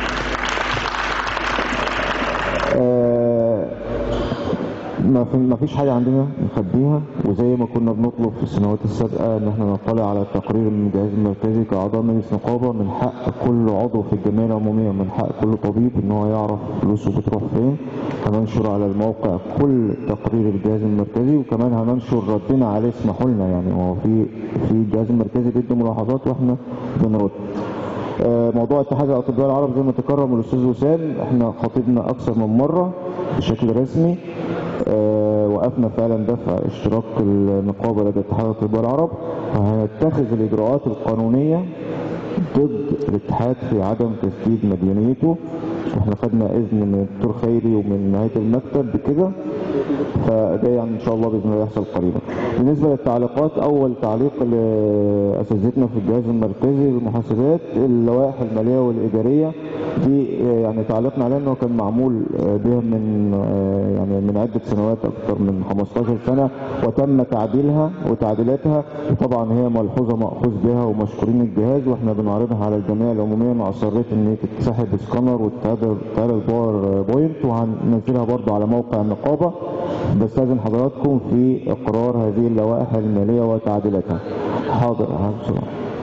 آه، ما في ما فيش حاجه عندنا نخبيها وزي ما كنا بنطلب في السنوات السابقه ان احنا نطلع على التقرير من الجهاز المركزي كاعضاء مجلس نقابه من حق كل عضو في الجمعيه العموميه من حق كل طبيب ان هو يعرف فلوسه بتروح فين هننشر على الموقع كل تقرير الجهاز المركزي وكمان هننشر ردنا عليه اسمحوا لنا يعني هو في في الجهاز المركزي بيدي ملاحظات واحنا بنرد آه، موضوع اتحاد الاطباء العرب زي ما تكرم الاستاذ وسام احنا خاطبنا اكثر من مره بشكل رسمي آه، وقفنا فعلا دفع اشتراك النقابه لدى اتحاد الاطباء العرب وهنتخذ الاجراءات القانونيه ضد الاتحاد في عدم تسديد مديونيته واحنا خدنا اذن من الدكتور خيري ومن نهايه المكتب بكده فده يعني ان شاء الله باذن الله يحصل قريبا. بالنسبه للتعليقات اول تعليق لاساتذتنا في الجهاز المركزي للمحاسبات اللوائح الماليه والاداريه دي آه، يعني تعليقنا عليها انه كان معمول آه، بها من آه، يعني من عده سنوات اكثر من 15 سنه وتم تعديلها وتعديلاتها وطبعا هي ملحوظه ماخوذ بها ومشكورين الجهاز واحنا بنعرضها على الجمعيه العموميه انا اصريت ان هي تتسحب سكانر وتتعرض باور بوينت وهننزلها برضو على موقع النقابه بستاذن حضراتكم في اقرار هذه اللوائح الماليه وتعديلاتها حاضر حاضر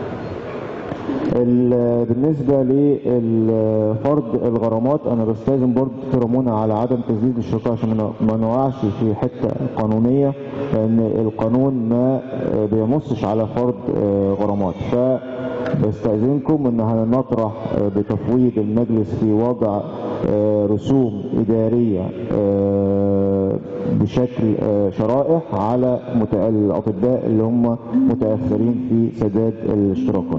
ال- بالنسبة لفرض الغرامات أنا بستاذن برضه دكتورة منى على عدم تسديد الشركاء عشان ما ن- ما نوقعش في حتة قانونية لأن القانون ما آه، بيمصش على فرض آه، غرامات فبستأذنكم إن هنطرح آه، بتفويض المجلس في وضع آه، رسوم إدارية آه، بشكل آه، شرائح على مت- الأطباء اللي هم متأخرين في سداد الاشتراكات.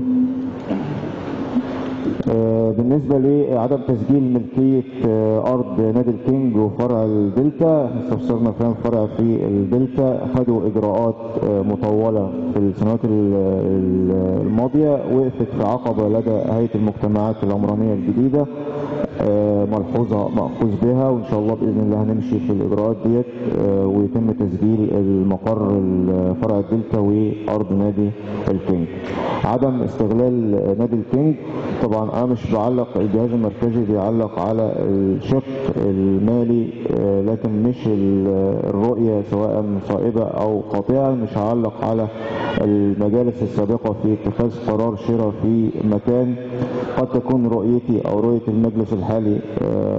آه، بالنسبة لعدم تسجيل ملكية آه، أرض نادي الكينج وفرع الدلتا احنا استفسرنا فيها فرع في الدلتا خدوا إجراءات آه، مطولة في السنوات ال- ال- الماضية وقفت في عقبة لدى هيئة المجتمعات العمرانية الجديدة آه، ملحوظة مأخوذ بها وإن شاء الله بإذن الله هنمشي في الإجراءات ديت آه، ويتم تسجيل المقر ال- فرع الدلتا وأرض نادي الكينج عدم استغلال نادي الكينج طبعا انا مش بعلق الجهاز المركزي بيعلق على الشق المالي آه، لكن مش ال- الرؤيه سواء صائبه او قاطعه مش هعلق على المجالس السابقه في اتخاذ قرار شراء في مكان قد تكون رؤيتي او رؤيه المجلس الحالي آه،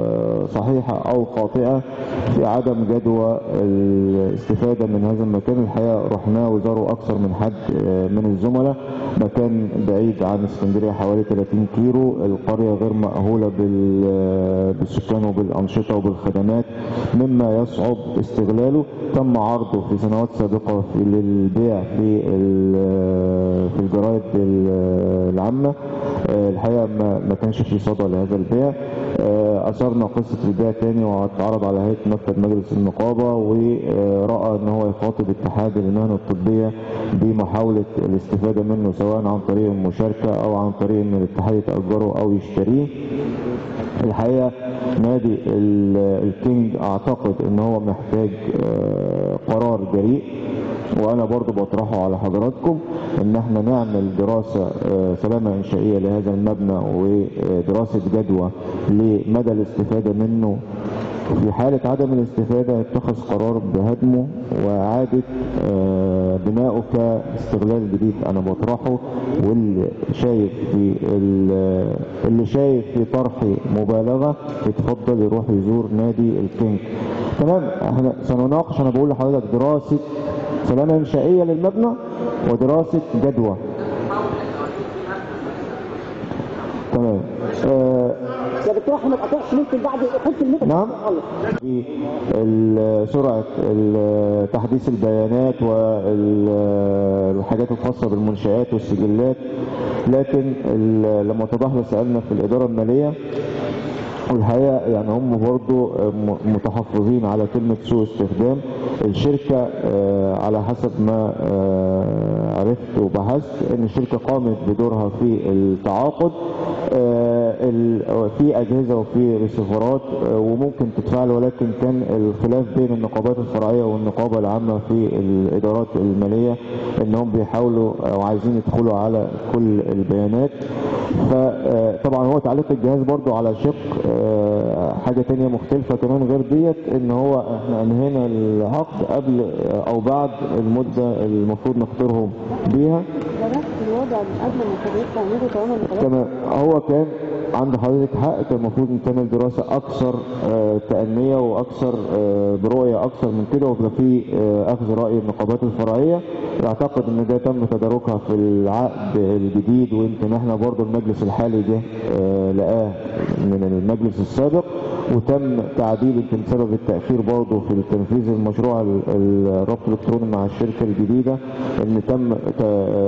صحيحة أو خاطئة في عدم جدوى الاستفادة من هذا المكان الحقيقة رحناه وزاروا أكثر من حد من الزملاء مكان بعيد عن اسكندرية حوالي 30 كيلو القرية غير مأهولة بال- بالسكان وبالأنشطة وبالخدمات مما يصعب استغلاله تم عرضه في سنوات سابقة في للبيع في ال- في الجرائد ال- العامة آه، الحقيقة ما ما كانش في صدى لهذا البيع آه، أثرنا قصة البيع تاني واتعرض على هيئة مكتب مجلس النقابة ورأى إن هو يخاطب اتحاد المهن الطبية بمحاولة الاستفادة منه سواء عن طريق المشاركة أو عن طريق إن الاتحاد يتأجره أو يشتريه الحقيقة نادي ال- الكينج اعتقد ان هو محتاج آه، قرار جريء وانا برضو بطرحه على حضراتكم ان احنا نعمل دراسة آه، سلامة انشائية لهذا المبنى ودراسة جدوى لمدى الاستفادة منه في حالة عدم الاستفادة يتخذ قرار بهدمه وإعادة آه، بنائه كاستغلال جديد أنا بطرحه واللي شايف في ال- اللي شايف في طرحي مبالغة يتفضل يروح يزور نادي الكينج تمام احنا سنناقش انا بقول لحضرتك دراسة سلامة إنشائية للمبنى ودراسة جدوى تمام آه يا دكتور احمد قطعش ممكن بعد خلص المتر نعم في ال- سرعة ال- تحديث البيانات والحاجات الخاصة بالمنشآت والسجلات لكن ال- لما اتضح لي سألنا في الإدارة المالية والحقيقة يعني هم برضو م- متحفظين على كلمة سوء استخدام الشركة آه، على حسب ما آه، عرفت وبحثت ان الشركة قامت بدورها في التعاقد آه، ال- في اجهزة وفي ريسيفرات آه، وممكن تتفعل ولكن كان الخلاف بين النقابات الفرعية والنقابة العامة في الادارات المالية انهم بيحاولوا او عايزين يدخلوا على كل البيانات فطبعا هو تعليق الجهاز برضو على شق آه، حاجة تانية مختلفة كمان غير ديت ان هو احنا انهينا العقد قبل آه، او بعد المدة المفروض نختارهم بيها ده نفس الوضع من قبل ما حضرتك تعملوا طالما خلاص تمام هو كان عند حضرتك حق كان المفروض ان تعمل دراسه اكثر آه، تأنية واكثر آه، برؤيه اكثر من كده ويبقى في آه، اخذ راي النقابات الفرعيه اعتقد ان ده تم تداركها في العقد الجديد ويمكن احنا برضو المجلس الحالي جه آه، لقاه من المجلس السابق وتم تعديل يمكن سبب التاخير برضو في تنفيذ المشروع ال- ال- الربط الالكتروني مع الشركه الجديده ان تم ت-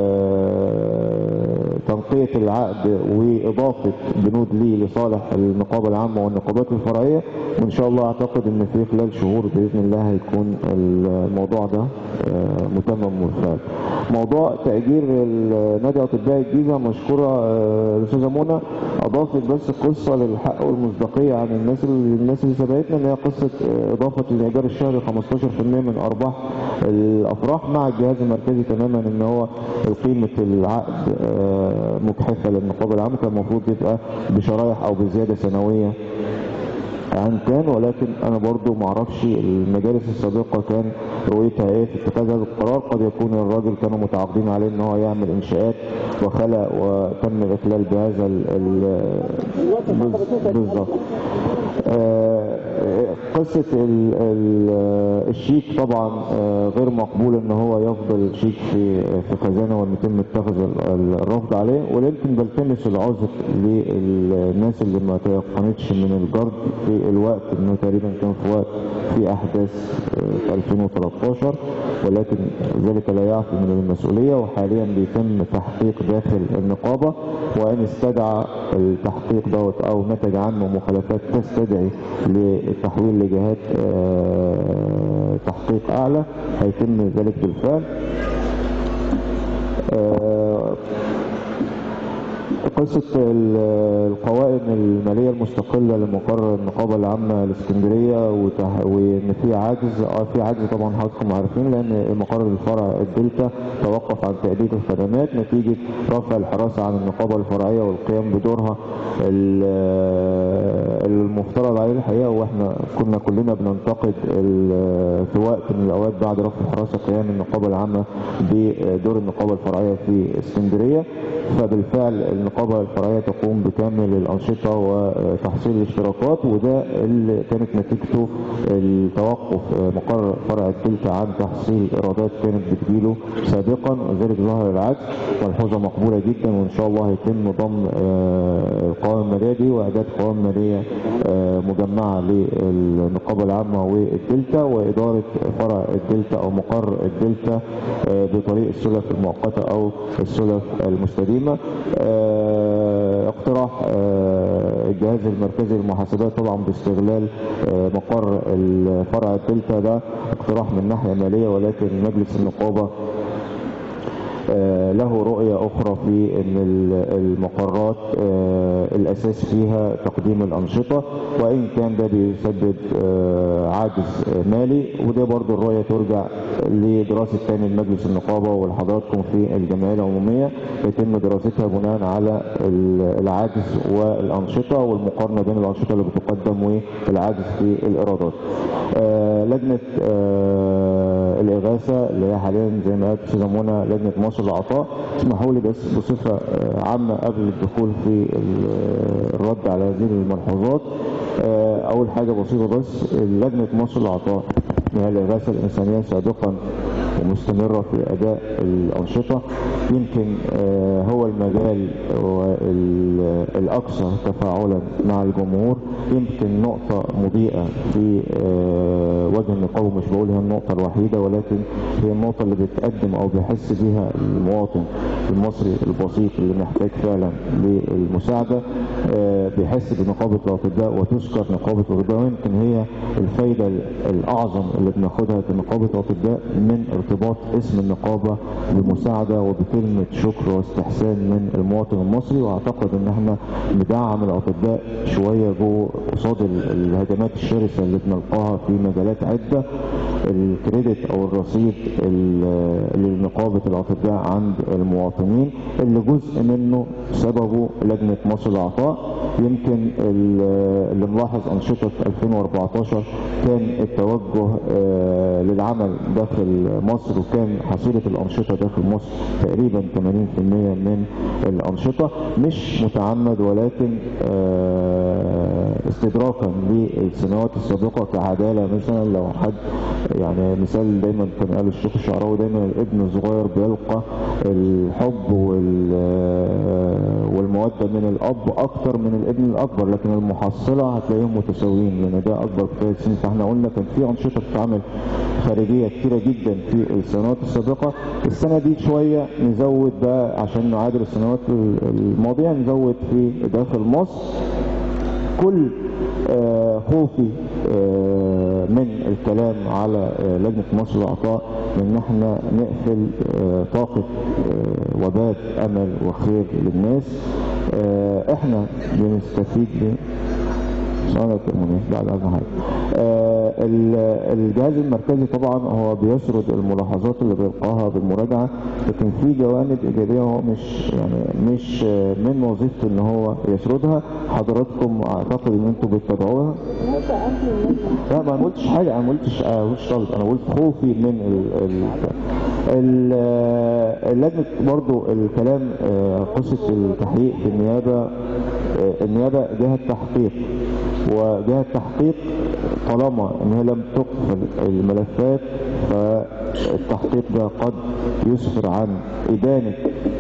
آه، تنقية العقد وإضافة بنود ليه لصالح النقابة العامة والنقابات الفرعية وإن شاء الله أعتقد إن في خلال شهور بإذن الله هيكون الموضوع ده آه، متمم بالفعل. موضوع تأجير ال- نادي أطباء الجيزة مشكورة آه، الأستاذة منى أضافت بس قصة للحق والمصداقية عن الناس اللي الناس اللي سبقتنا إن هي قصة آه، إضافة الإيجار الشهري 15% من أرباح الأفراح مع الجهاز المركزي تماما إن هو قيمة العقد آه، مجحفة للنقابة العامة كان المفروض يبقى بشرايح أو بزيادة سنوية عن كان ولكن انا برضو معرفش المجالس السابقة كان رؤيتها ايه في اتخاذ هذا القرار قد يكون الراجل كانوا متعاقدين عليه ان هو يعمل انشاءات وخلق وتم الاخلال بهذا ال ال بالظبط آه، قصة ال- ال- الشيك طبعا آه، غير مقبول ان هو يفضل شيك في في خزانة وان يتم اتخاذ ال- ال- الرفض عليه ولكن بلتمس العذر للناس اللي ما تيقنتش من الجرد في الوقت انه تقريبا كان في وقت في احداث آه، في 2013 ولكن ذلك لا يعفي من المسؤولية وحاليا بيتم تحقيق داخل النقابة وان استدعى التحقيق دوت او نتج عنه مخالفات تستدعي للتحويل لجهات آه، تحقيق اعلى هيتم ذلك بالفعل آه، قصة ال- القوائم المالية المستقلة لمقر النقابة العامة الاسكندرية وتح- وإن في عجز اه في عجز طبعا حضراتكم عارفين لأن مقر الفرع الدلتا توقف عن تأدية الخدمات نتيجة رفع الحراسة عن النقابة الفرعية والقيام بدورها ال- المفترض عليه الحقيقة واحنا كنا كلنا بننتقد ال- في وقت من الأوقات بعد رفع الحراسة قيام النقابة العامة بدور النقابة الفرعية في اسكندرية فبالفعل النقابة الفرعية تقوم بكامل الأنشطة وتحصيل الاشتراكات وده اللي كانت نتيجته التوقف مقر فرع التلك عن تحصيل إيرادات كانت بتجيله سابقا وذلك ظهر العكس ملحوظة مقبولة جدا وإن شاء الله هيتم ضم آه، القوائم المالية دي وإعداد قوائم مالية آه، مجمعة للنقابة العامة والدلتا وإدارة فرع الدلتا أو مقر الدلتا آه، بطريق السلف المؤقتة أو السلف المستديمة آه، اقتراح آه، الجهاز المركزي للمحاسبات طبعا باستغلال آه، مقر الفرع الدلتا ده اقتراح من ناحية مالية ولكن مجلس النقابة آه، له رؤية أخرى في أن ال- المقرات آه، الأساس فيها تقديم الأنشطة وإن كان ده بيسبب آه، عجز آه، مالي وده برضو الرؤية ترجع لدراسة تاني لمجلس النقابة ولحضراتكم في الجمعية العمومية يتم دراستها بناء على ال- العجز والأنشطة والمقارنة بين الأنشطة اللي بتقدم والعجز في الإيرادات. آه، لجنة آه، الإغاثة اللي هي حاليا زي ما قالت أستاذة منى لجنة مصر للعطاء اسمحوا لي بس بصفة آه، عامة قبل الدخول في ال- الرد على هذه الملحوظات آه، أول حاجة بسيطة بس لجنة مصر للعطاء هي الإغاثة الإنسانية سابقا ومستمرة في أداء الأنشطة يمكن آه، هو المجال وال- الأكثر تفاعلا مع الجمهور يمكن نقطة مضيئة في آه، وجه النقابة مش بقول هي النقطة الوحيدة ولكن هي النقطة اللي بتقدم أو بيحس بيها المواطن المصري البسيط اللي محتاج فعلا للمساعدة آه، بيحس بنقابة الأطباء وتذكر نقابة الأطباء ويمكن هي الفايدة الأعظم اللي بناخدها كنقابة الأطباء من ارتباط اسم النقابة بمساعدة وبكلمة شكر واستحسان من المواطن المصري واعتقد ان احنا ندعم الاطباء شوية جوه قصاد ال- الهجمات الشرسة اللي بنلقاها في مجالات عدة الكريدت او الرصيد ال- لنقابة الاطباء عند المواطنين اللي جزء منه سببه لجنة مصر للعطاء يمكن ال- اللي ملاحظ انشطة 2014 كان التوجه آه، للعمل داخل مصر وكان حصيلة الانشطة داخل مصر تقريبا 80% من الانشطة مش متعمد ولكن آه، استدراكا للسنوات السابقة كعدالة مثلا لو حد يعني مثال دايما كان قال الشيخ الشعراوي دايما الابن الصغير بيلقى الحب وال والمودة من الأب أكتر من الابن الأكبر لكن المحصلة هتلاقيهم متساويين لأن ده أكبر كفاية سن فاحنا قلنا كان في أنشطة بتتعمل خارجية كتيرة جدا في السنوات السابقة السنة دي شوية نزود بقى عشان نعادل السنوات الماضية نزود في داخل مصر كل آه، خوفي آه، من الكلام على آه، لجنة مصر للعطاء ان احنا نقفل آه، طاقة آه، وبات امل وخير للناس آه، احنا بنستفيد ب سؤال التأمينية بعد أهم حاجة آه، ال- الجهاز المركزي طبعا هو بيسرد الملاحظات اللي بيلقاها بالمراجعة لكن في جوانب إيجابية هو مش يعني مش آه، من وظيفته إن هو يسردها حضراتكم أعتقد إن أنتم بتتابعوها لا ما قلتش حاجة أنا ما قلتش أنا ما قلتش طالب أنا قلت خوفي من ال ال ال- آه، اللجنة برضو الكلام آه، قصة التحقيق في النيابة آه، النيابة جهة تحقيق وجهة تحقيق طالما ان هي لم تقفل الملفات فالتحقيق ده قد يسفر عن إدانة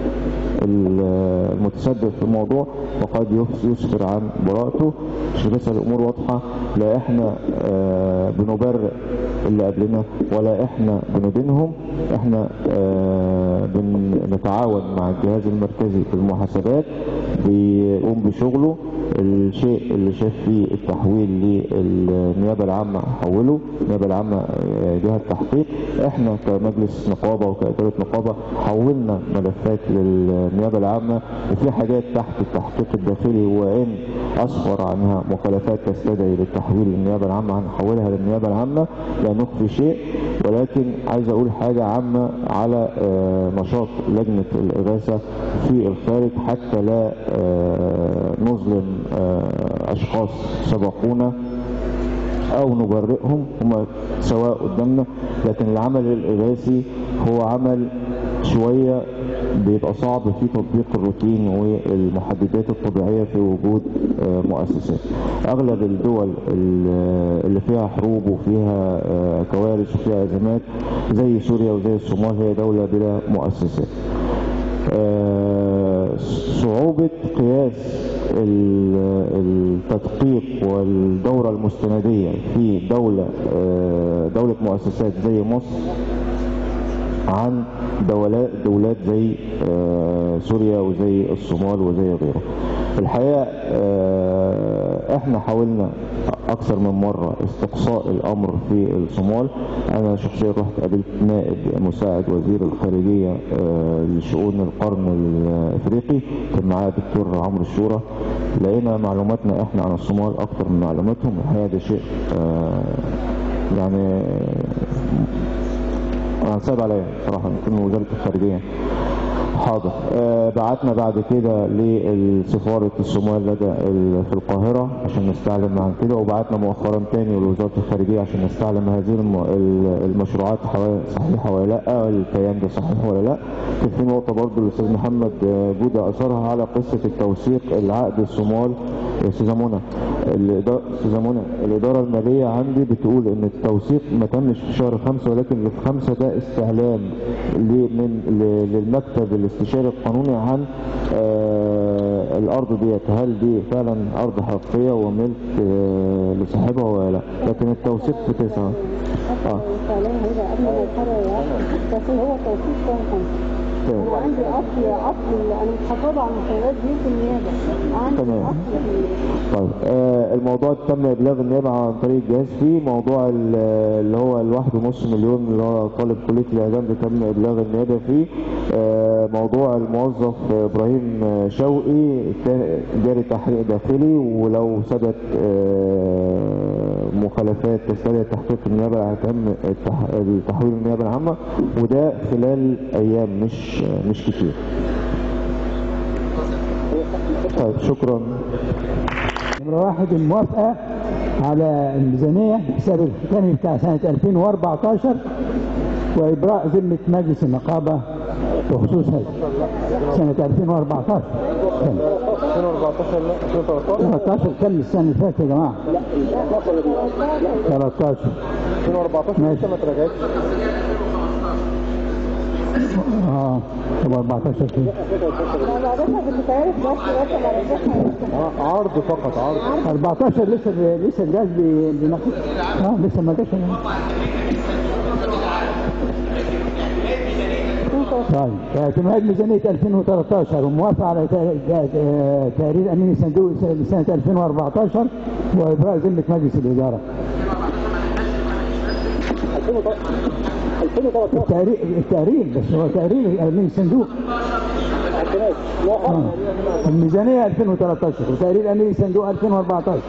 المتسبب في الموضوع وقد يسفر عن براءته مش لسه الامور واضحه لا احنا آه، بنبرئ اللي قبلنا ولا احنا بندينهم احنا آه، بنتعاون مع الجهاز المركزي في المحاسبات بيقوم بشغله الشيء اللي شاف فيه التحويل للنيابه العامه حوله النيابه العامه آه، جهه تحقيق احنا كمجلس نقابه وكاداره نقابه حولنا ملفات للنيابه العامه وفي حاجات تحت التحقيق الداخلي وان اسفر عنها مخالفات تستدعي للتحويل للنيابه العامه هنحولها للنيابه العامه لا نخفي شيء ولكن عايز اقول حاجه عامه على آه، نشاط لجنه الاغاثه في الخارج حتى لا آه، نظلم آه، اشخاص سبقونا او نبرئهم هم سواء قدامنا لكن العمل الاغاثي هو عمل شويه بيبقى صعب في تطبيق الروتين والمحددات الطبيعية في وجود آه، مؤسسات أغلب الدول ال- اللي فيها حروب وفيها آه، كوارث وفيها أزمات زي سوريا وزي الصومال هي دولة بلا مؤسسات آه، صعوبة قياس ال- التدقيق والدورة المستندية في دولة آه، دولة مؤسسات زي مصر عن دولات دولات زي آه، سوريا وزي الصومال وزي غيره الحقيقة آه، احنا حاولنا اكثر من مرة استقصاء الامر في الصومال انا شخصيا رحت قابلت نائب مساعد وزير الخارجية آه، لشؤون القرن الافريقي كان معايا الدكتور عمرو الشورى لقينا معلوماتنا احنا عن الصومال اكثر من معلوماتهم الحقيقة ده شيء آه، يعني انا صعب عليا صراحه من وزاره الخارجيه حاضر آه بعتنا بعد كده لسفاره الصومال لدى ال- في القاهره عشان نستعلم عن كده وبعتنا مؤخرا تاني لوزاره الخارجيه عشان نستعلم هذه الم- ال- المشروعات حوا- صحيحه ولا لا الكيان ده صحيح ولا لا كان في نقطه برضو الاستاذ محمد آه، جوده اثرها على قصه التوثيق العقد الصومال يا استاذه منى الإدارة استاذه منى الاداره الماليه عندي بتقول ان التوثيق ما تمش في شهر خمسة ولكن اللي في خمسة ده استعلام ل- من ل- للمكتب الاستشاري القانوني عن آه الارض ديت هل دي فعلا ارض حقيقيه وملك آه لصاحبها ولا لا لكن التوثيق في تسعه اه فعلا هيبقى قبل ما الحرق بس هو توفيق كان خمسة تمام. وعندي اصل اصل انا مش هطلع عن الخيارات دي في النيابه عندي تمام. اصل في طيب آه الموضوع تم ابلاغ النيابه عن طريق الجهاز فيه موضوع ال- اللي هو الواحد ونص مليون اللي هو طالب كليه الاعلام ده تم ابلاغ النيابه فيه آه موضوع الموظف ابراهيم شوقي كان جاري تحقيق داخلي ولو ثبت آه مخالفات تستدعي تحقيق النيابه هيتم التح- التحويل النيابه العامه وده خلال ايام مش مش كتير طيب شكرا نمرة واحد الموافقة على الميزانية حساب الختامي بتاع سنة 2014 وإبراء ذمة مجلس النقابة بخصوص هذا سنة 2014 كم 13 كم السنة اللي فاتت يا جماعة 13 2014 ماشي ما تراجعتش اه طب 14 كده بعدها بتتعرف بس بس على الجسم عرض فقط عرض 14 لسه لسه الجهاز بي- بيناقش اه لسه ما جاش طيب آه، تمهيد ميزانية 2013 وموافقة على تا- تا- آه، تقرير أمين الصندوق س- سنة 2014 وإبراء ذمة مجلس الإدارة 2013 التقرير التقرير بس هو تقرير أمين الصندوق آه. الميزانية 2013 وتقرير أمين الصندوق 2014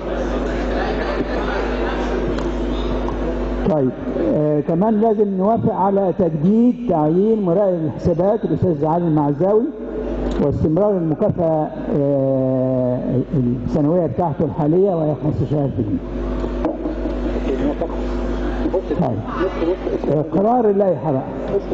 طيب آه كمان لازم نوافق على تجديد تعيين مراقب الحسابات الاستاذ علي المعزاوي واستمرار المكافأة آه السنوية بتاعته الحالية وهي 15000 جنيه. طيب آه قرار اللائحة بقى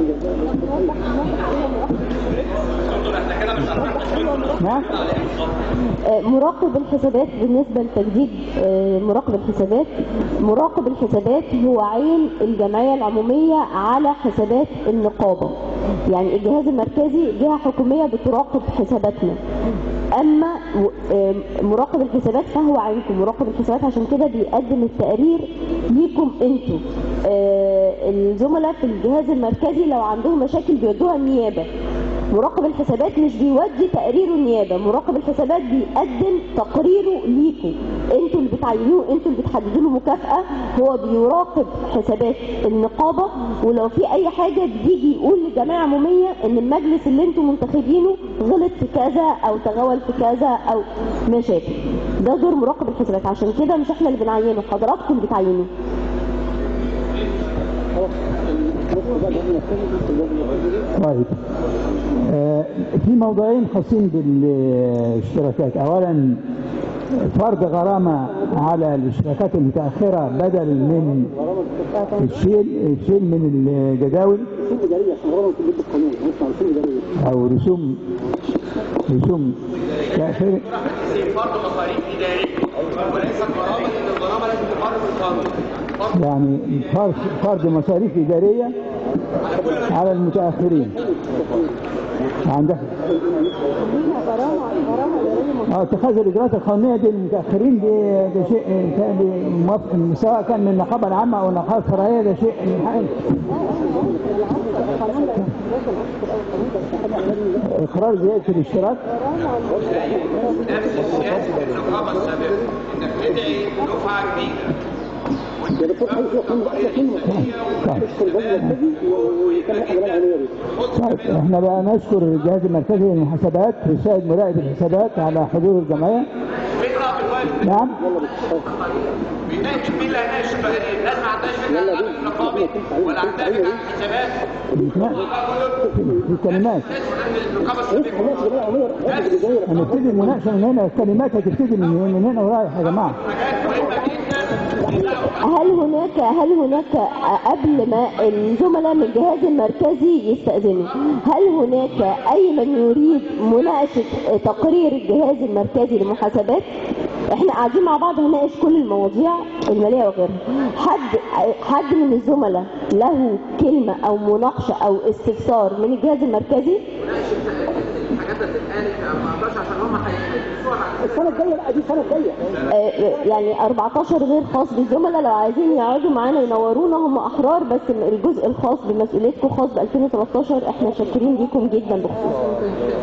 نعم آه، مراقب الحسابات بالنسبة لتجديد آه، مراقب الحسابات مراقب الحسابات هو عين الجمعية العمومية على حسابات النقابة يعني الجهاز المركزي جهة حكومية بتراقب حساباتنا أما و- آه، مراقب الحسابات فهو عينكم مراقب الحسابات عشان كده بيقدم التقرير ليكم انتوا آه، الزملاء في الجهاز المركزي لو عندهم مشاكل بيودوها النيابة مراقب الحسابات مش بيودي تقريره النيابه مراقب الحسابات بيقدم تقريره ليكم انتوا اللي بتعينوه انتوا اللي بتحددوا له مكافاه هو بيراقب حسابات النقابه ولو في اي حاجه بيجي يقول للجمعيه العموميه ان المجلس اللي انتوا منتخبينه غلط في كذا او تغول في كذا او مشاكل ده دور مراقب الحسابات عشان كده مش احنا اللي بنعينه حضراتكم اللي بتعينوه طيب آه، في موضوعين خاصين بالاشتراكات اولا فرض غرامة على الاشتراكات المتأخرة بدل من الشيل الشيل من الجداول رسوم اداريه عشان غرامه في ضد القانون هنسمع رسوم اداريه أو رسوم رسوم تأخير فرض مصاريف اداريه وليست غرامه لان الغرامه لازم تقرر بالقانون فرض يعني فرض فرض مصاريف إدارية على المتأخرين عندك اه اتخاذ الاجراءات القانونيه دي للمتاخرين دي ده شيء كان موافق سواء كان من النقابه العامه او النقابه الشرعيه ده شيء من حقنا. اقرار زياده الاشتراك نفس السياسه النقابه السابقه انك تدعي دفعه جديده يا دكتور حي في قانون بقى كلمه اشكر الجهاز المركزي وكان احنا بنعمل العمليه دي طيب احنا بقى نشكر الجهاز المركزي للمحاسبات وسائد مراقب الحسابات على حضور الجمعيه فكره في الوقت نعم بيناقش مين اللي هيناقش التقارير الناس ما عندهاش فكره عن الامن الرقابي ولا عندها فكره عن الحسابات في الكلمات النقابه السابقه الناس بنعمل عمليه رد الجزائر هنبتدي المناقشه من هنا الكلمات هتبتدي من من هنا ورايح يا جماعه حاجات مهمه جدا هل هناك هل هناك قبل ما الزملاء من الجهاز المركزي يستأذنوا هل هناك أي من يريد مناقشة تقرير الجهاز المركزي للمحاسبات احنا قاعدين مع بعض هنناقش كل المواضيع المالية وغيرها حد حد من الزملاء له كلمة أو مناقشة أو استفسار من الجهاز المركزي الحاجات اللي اتقالت ما اقدرش عشان هم هيدرسوها بعد السنه الجايه بقى دي السنه الجايه آه، يعني 14 غير خاص بالزملاء لو عايزين يقعدوا معانا ينورونا هم احرار بس الجزء الخاص بمسؤوليتكم خاص ب 2013 احنا شاكرين ليكم جدا بخصوص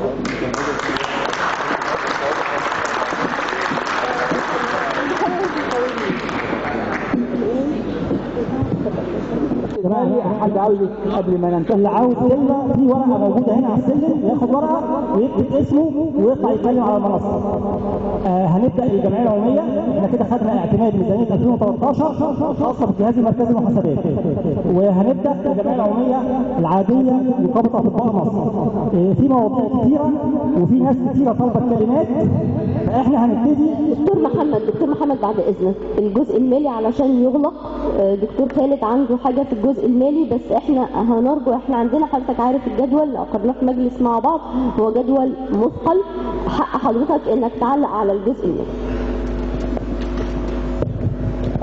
حد عاوز قبل ما ننتهي اللي عاوز كلمه في ورقه موجوده هنا على السلم ياخد ورقه ويكتب اسمه ويطلع يتكلم على المنصه. آه هنبدا الجمعيه العموميه احنا كده خدنا اعتماد ميزانيه 2013 خاصه بالجهاز المركزي للمحاسبات. وهنبدا الجمعيه العموميه العاديه لنقابه اطباء مصر. آه في مواضيع كثيره وفي ناس كثيره طالبه كلمات فاحنا هنبتدي دكتور محمد دكتور محمد بعد اذنك الجزء المالي علشان يغلق آه، دكتور خالد عنده حاجه في الجزء المالي بس احنا هنرجو احنا عندنا حضرتك عارف الجدول اللي اقرناه في مجلس مع بعض هو جدول مثقل حق حضرتك انك تعلق على الجزء المالي